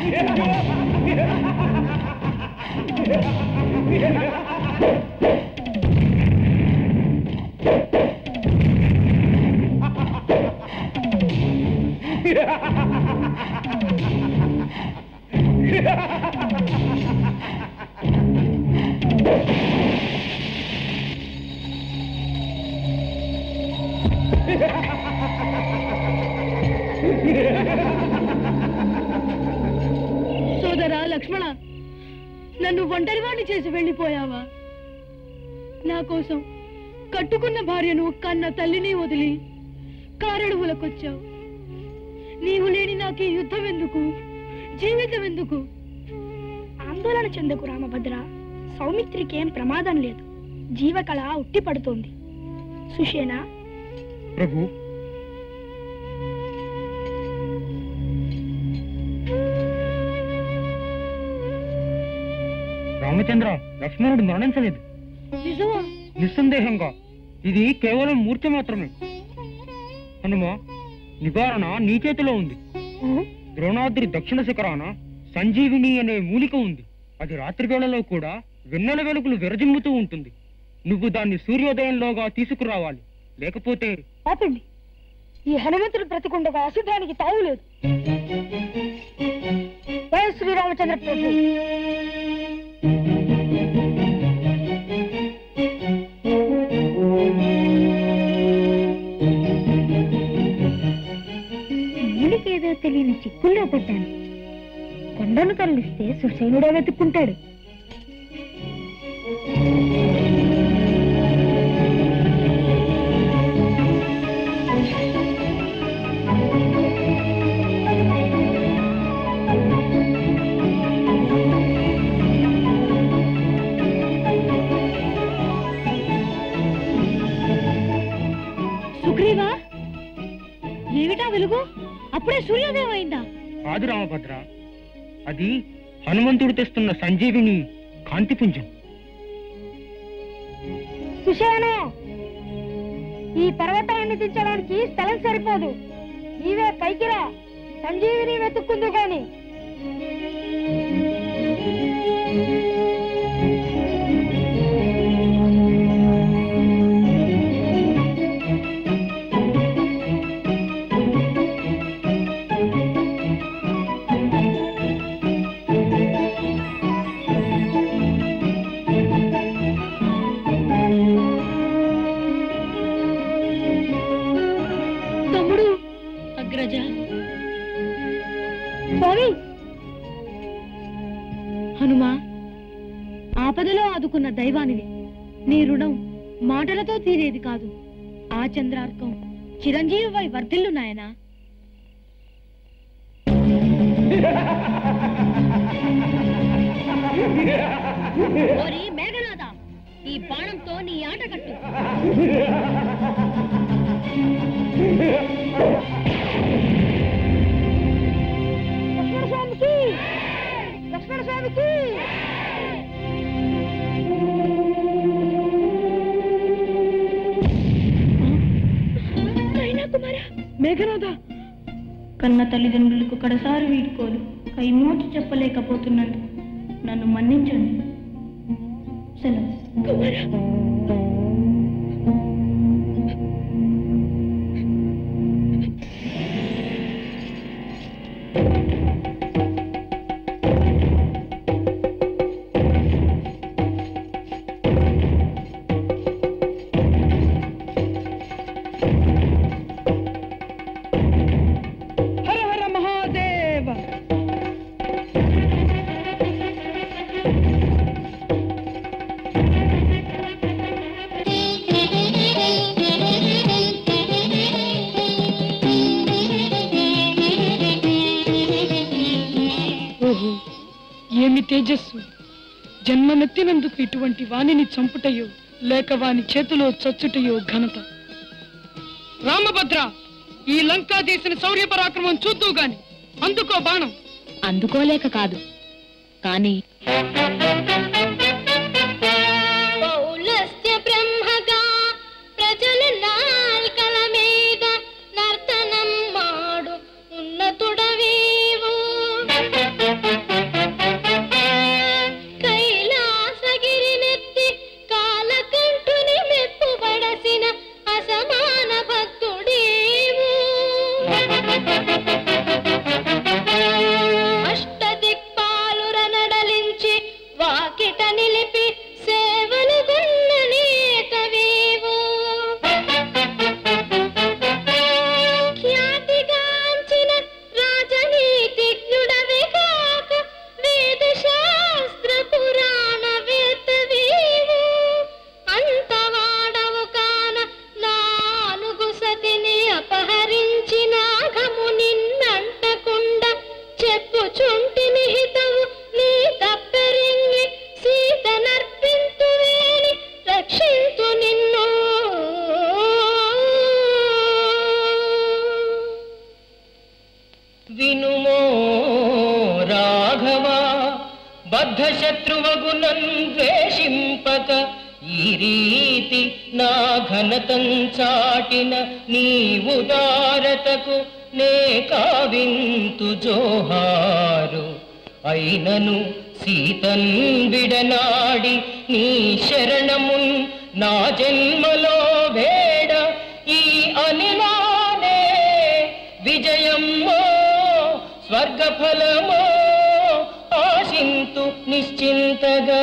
సోదరా లక్ష్మణ నన్ను ఒంటరివాణ్ణి చేసి వెళ్ళిపోయావా నా కోసం కట్టుకున్న భార్యను కన్న తల్లిని వదిలి కారడువులకొచ్చావు నీవు లేని నాకు ఈ యుద్ధం ఎందుకు జీవితం ఎందుకు ఆందోళన చెందకు రామభద్ర సౌమిత్రికి ఏం ప్రమాదం లేదు జీవకళ ఉట్టి పడుతోంది సుషేనా ప్రభు రామచంద్ర లక్ష్మణుడు మరణించలేదు నిజమా నిస్సందేహంగా ఇది కేవలం మూర్తి మాత్రమే హనుమ నివారణ నీ చేతిలో ఉంది ద్రోణాద్రి దక్షిణ శిఖరాన సంజీవిని అనే మూలిక ఉంది అది రాత్రి వేళలో కూడా వెన్నెల వెలుగులు విరజిమ్ముతూ ఉంటుంది నువ్వు దాన్ని సూర్యోదయంలోగా తీసుకురావాలి లేకపోతే ఆపండి ఈ హనుమంతుడు బ్రతికుండగా అశుద్ధానికి తావులేదు జయ శ్రీరామచంద్ర ప్రభు మూలికేదో తెలియని చిక్కుల్లో పడ్డాను కొండను తరలిస్తే సుసైనుడే వెతుక్కుంటాడు సుగ్రీవా ఏమిటా వెలుగు అప్పుడే సూర్యోదయం అయిందా కాదు రామభద్ర అది హనుమంతుడు తెస్తున్న సంజీవిని కాంతిపుంజం సుషేణ ఈ పర్వతాన్ని దించడానికి స్థలం సరిపోదు నీవే పైకి రా సంజీవిని వెతుక్కుందు గాని తమ్ముడు అగ్రజ స్వామి హనుమా ఆపదలో ఆదుకున్న దైవానివి నీ రుణం మాటలతో తీరేది కాదు ఆ చంద్రార్కం చిరంజీవివై వర్ధిల్లు నాయనా ఓరి మేఘనాథ ఈ బాణంతో నీ ఆట కట్టు లక్ష్మణ స్వామికి లక్ష్మణ స్వామికి మేఘనాథ కన్న తల్లిదండ్రులకు కడసారి వీడ్కోలు కైమోటి చెప్పలేకపోతున్నాను నన్ను మన్నించండి సెలవు హర హర మహాదేవ ఓహో ఏమి తేజస్సు జన్మమెత్తినందుకు ఇటువంటి వాణిని చంపుటయో లేక వాని చేతిలో చచ్చుటయో ఘనత రామభద్ర ఈ లంకాదేశిని శౌర్య పరాక్రమం చూద్దు గాని అందుకో బాణం అందుకోలేక కాదు కానీ పౌలస్త్య బ్రహ్మగా ప్రజలు నాల్కల మీద నర్తనం మాడు ఉన్నతుడవీవు కైలాసగిరినెత్తి కాలకంఠుని మెప్పుబడసిన అసమాన భక్తుడేవు అష్టదిక్పాలుర నడలించి బద్ధశత్రువగునన్ ద్వేషింపక ఈ రీతి నా ఘనతం చాటిన నీ ఉదారతకు నే కావింతు జోహారు అయినను సీతన్ విడనాడి నీ శరణమున్ నా జన్మలో వేడ ఈ అనిలానే విజయమ్మో స్వర్గఫలమో ఆశింతు నిశ్చింతగా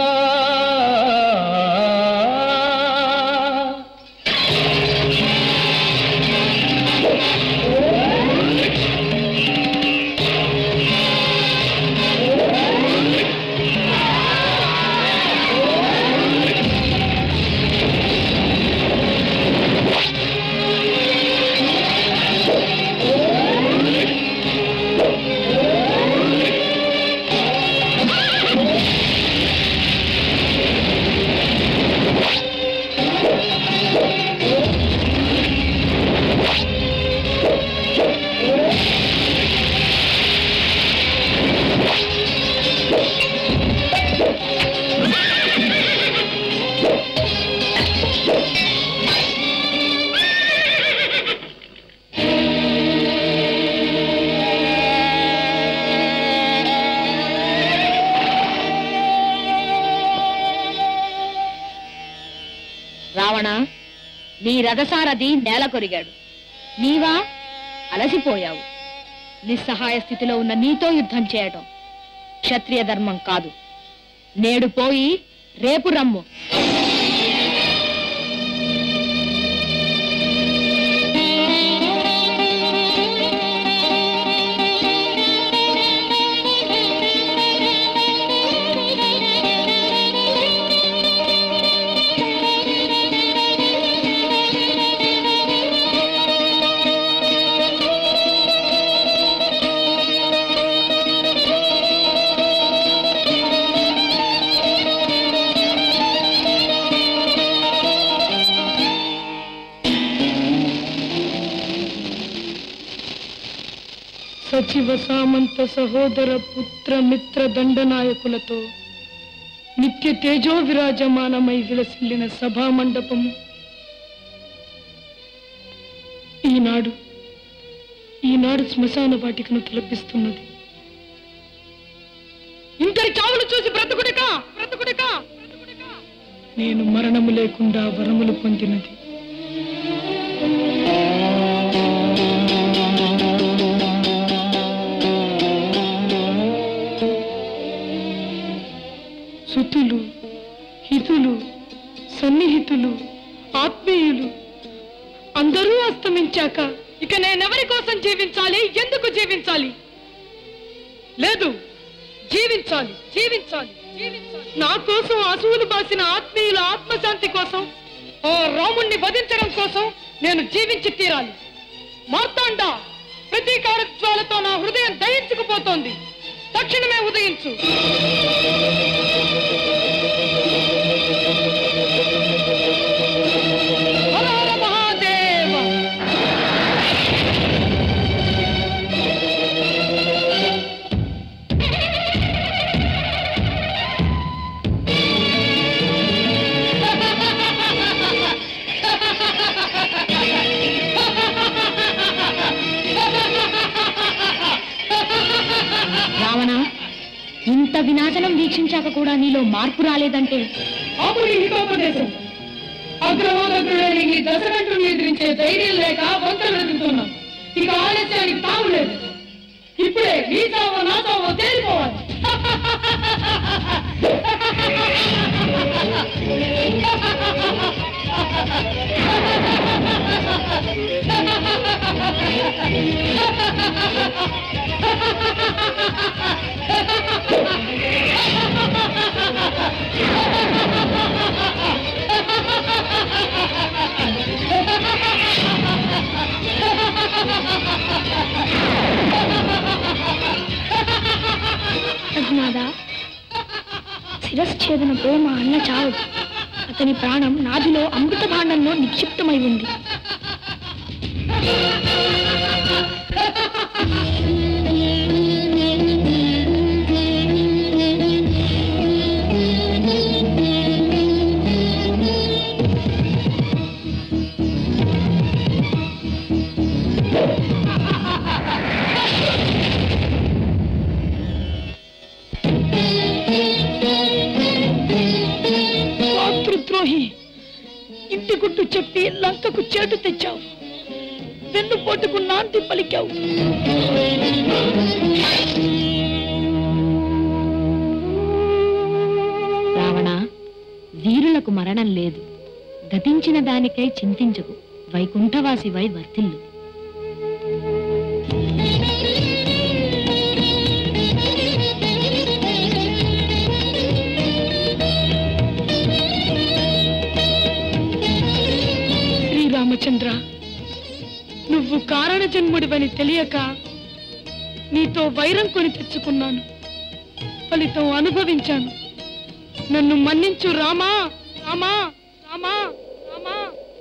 రావణ నీ రథసారథి నేల కొరిగాడు నీవా అలసిపోయావు నిస్సహాయ స్థితిలో ఉన్న నీతో యుద్ధం చేయటం క్షత్రియ ధర్మం కాదు నేడు పోయి రేపు రమ్ము సచివ సామంత సహోదర పుత్ర మిత్ర దండనాయకులతో నిత్య తేజో విరాజమానమై విలసిల్లిన సభా మండపం ఈనాడు ఈనాడు శ్మశాన వాటికను తలపిస్తున్నది ఇంతటి చావులు చూసి బ్రతుకుడికా బ్రతుకుడికా నేను మరణము లేకుండా వరములు పొందినది సుతులు హితులు సన్నిహితులు ఆత్మీయులు అందరూ అస్తమించాక ఇక నేనెవరి కోసం జీవించాలి ఎందుకు జీవించాలి లేదు జీవించాలి జీవించాలి జీవించాలి నా కోసం అసువులు బాసిన ఆత్మీయుల ఆత్మశాంతి కోసం ఆ రాముణ్ణి వధించడం కోసం నేను జీవించి తీరాలి మార్తాండ ప్రతీకార జ్వాలతో నా హృదయం దహించుకుపోతోంది తక్షణమే ఉదయించు హర హర మహాదేవ రావణ ఇంత వినాశనం వీక్షించాక కూడా నీలో మార్పు రాలేదంటే అప్పుడు ఈ హితోపదేశం అగ్రహోదగ్రుడైన ఈ దశకంఠుని ఎదిరించే ధైర్యం లేక వంకలు వెతుకుతున్నాం ఇక ఆలస్యానికి తావు లేదు ఇప్పుడే నీ చావో నా చావో తేలిపోవాలి రఘునాథ శిరశ్ఛేదనతో మా అన్న చావు అతని ప్రాణం నాదిలో అమృత భాండంలో నిక్షిప్తమై ఉంది కన్నులకు చేటు తెచ్చావు వెన్నుపోటుకు నాంది పలికావు రావణ వీరులకు మరణం లేదు గతించిన దానికై చింతించకు వైకుంఠవాసివై వర్తిల్లు శ్రీరామచంద్ర నువ్వు కారణ జన్ముడివని తెలియక నీతో వైరం కొని తెచ్చుకున్నాను ఫలితం అనుభవించాను నన్ను మన్నించు రామా రామా రామా రామా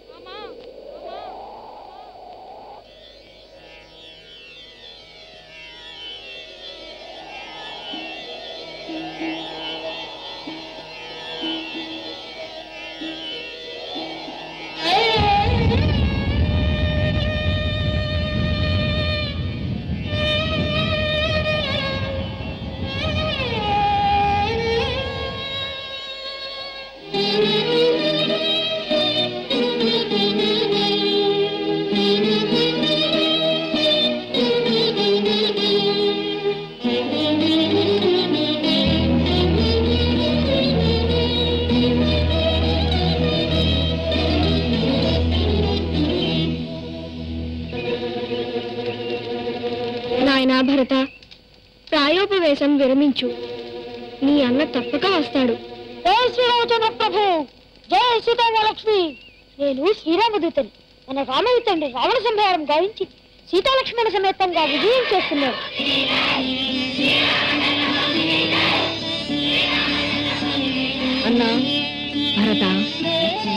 నాయనా భరత ప్రాయోపవేశం విరమించు నీ అన్న తప్పక వస్తాడు జై శ్రీరామచంద్ర ప్రభు జై సీతామలక్ష్మి నేను శ్రీరామదూతని మన రామయ్య తండ్రి రావణ సంహారం గావించి సీతాలక్ష్మణ సమేతంగా విజయం చేస్తున్నాడు అన్నా భరత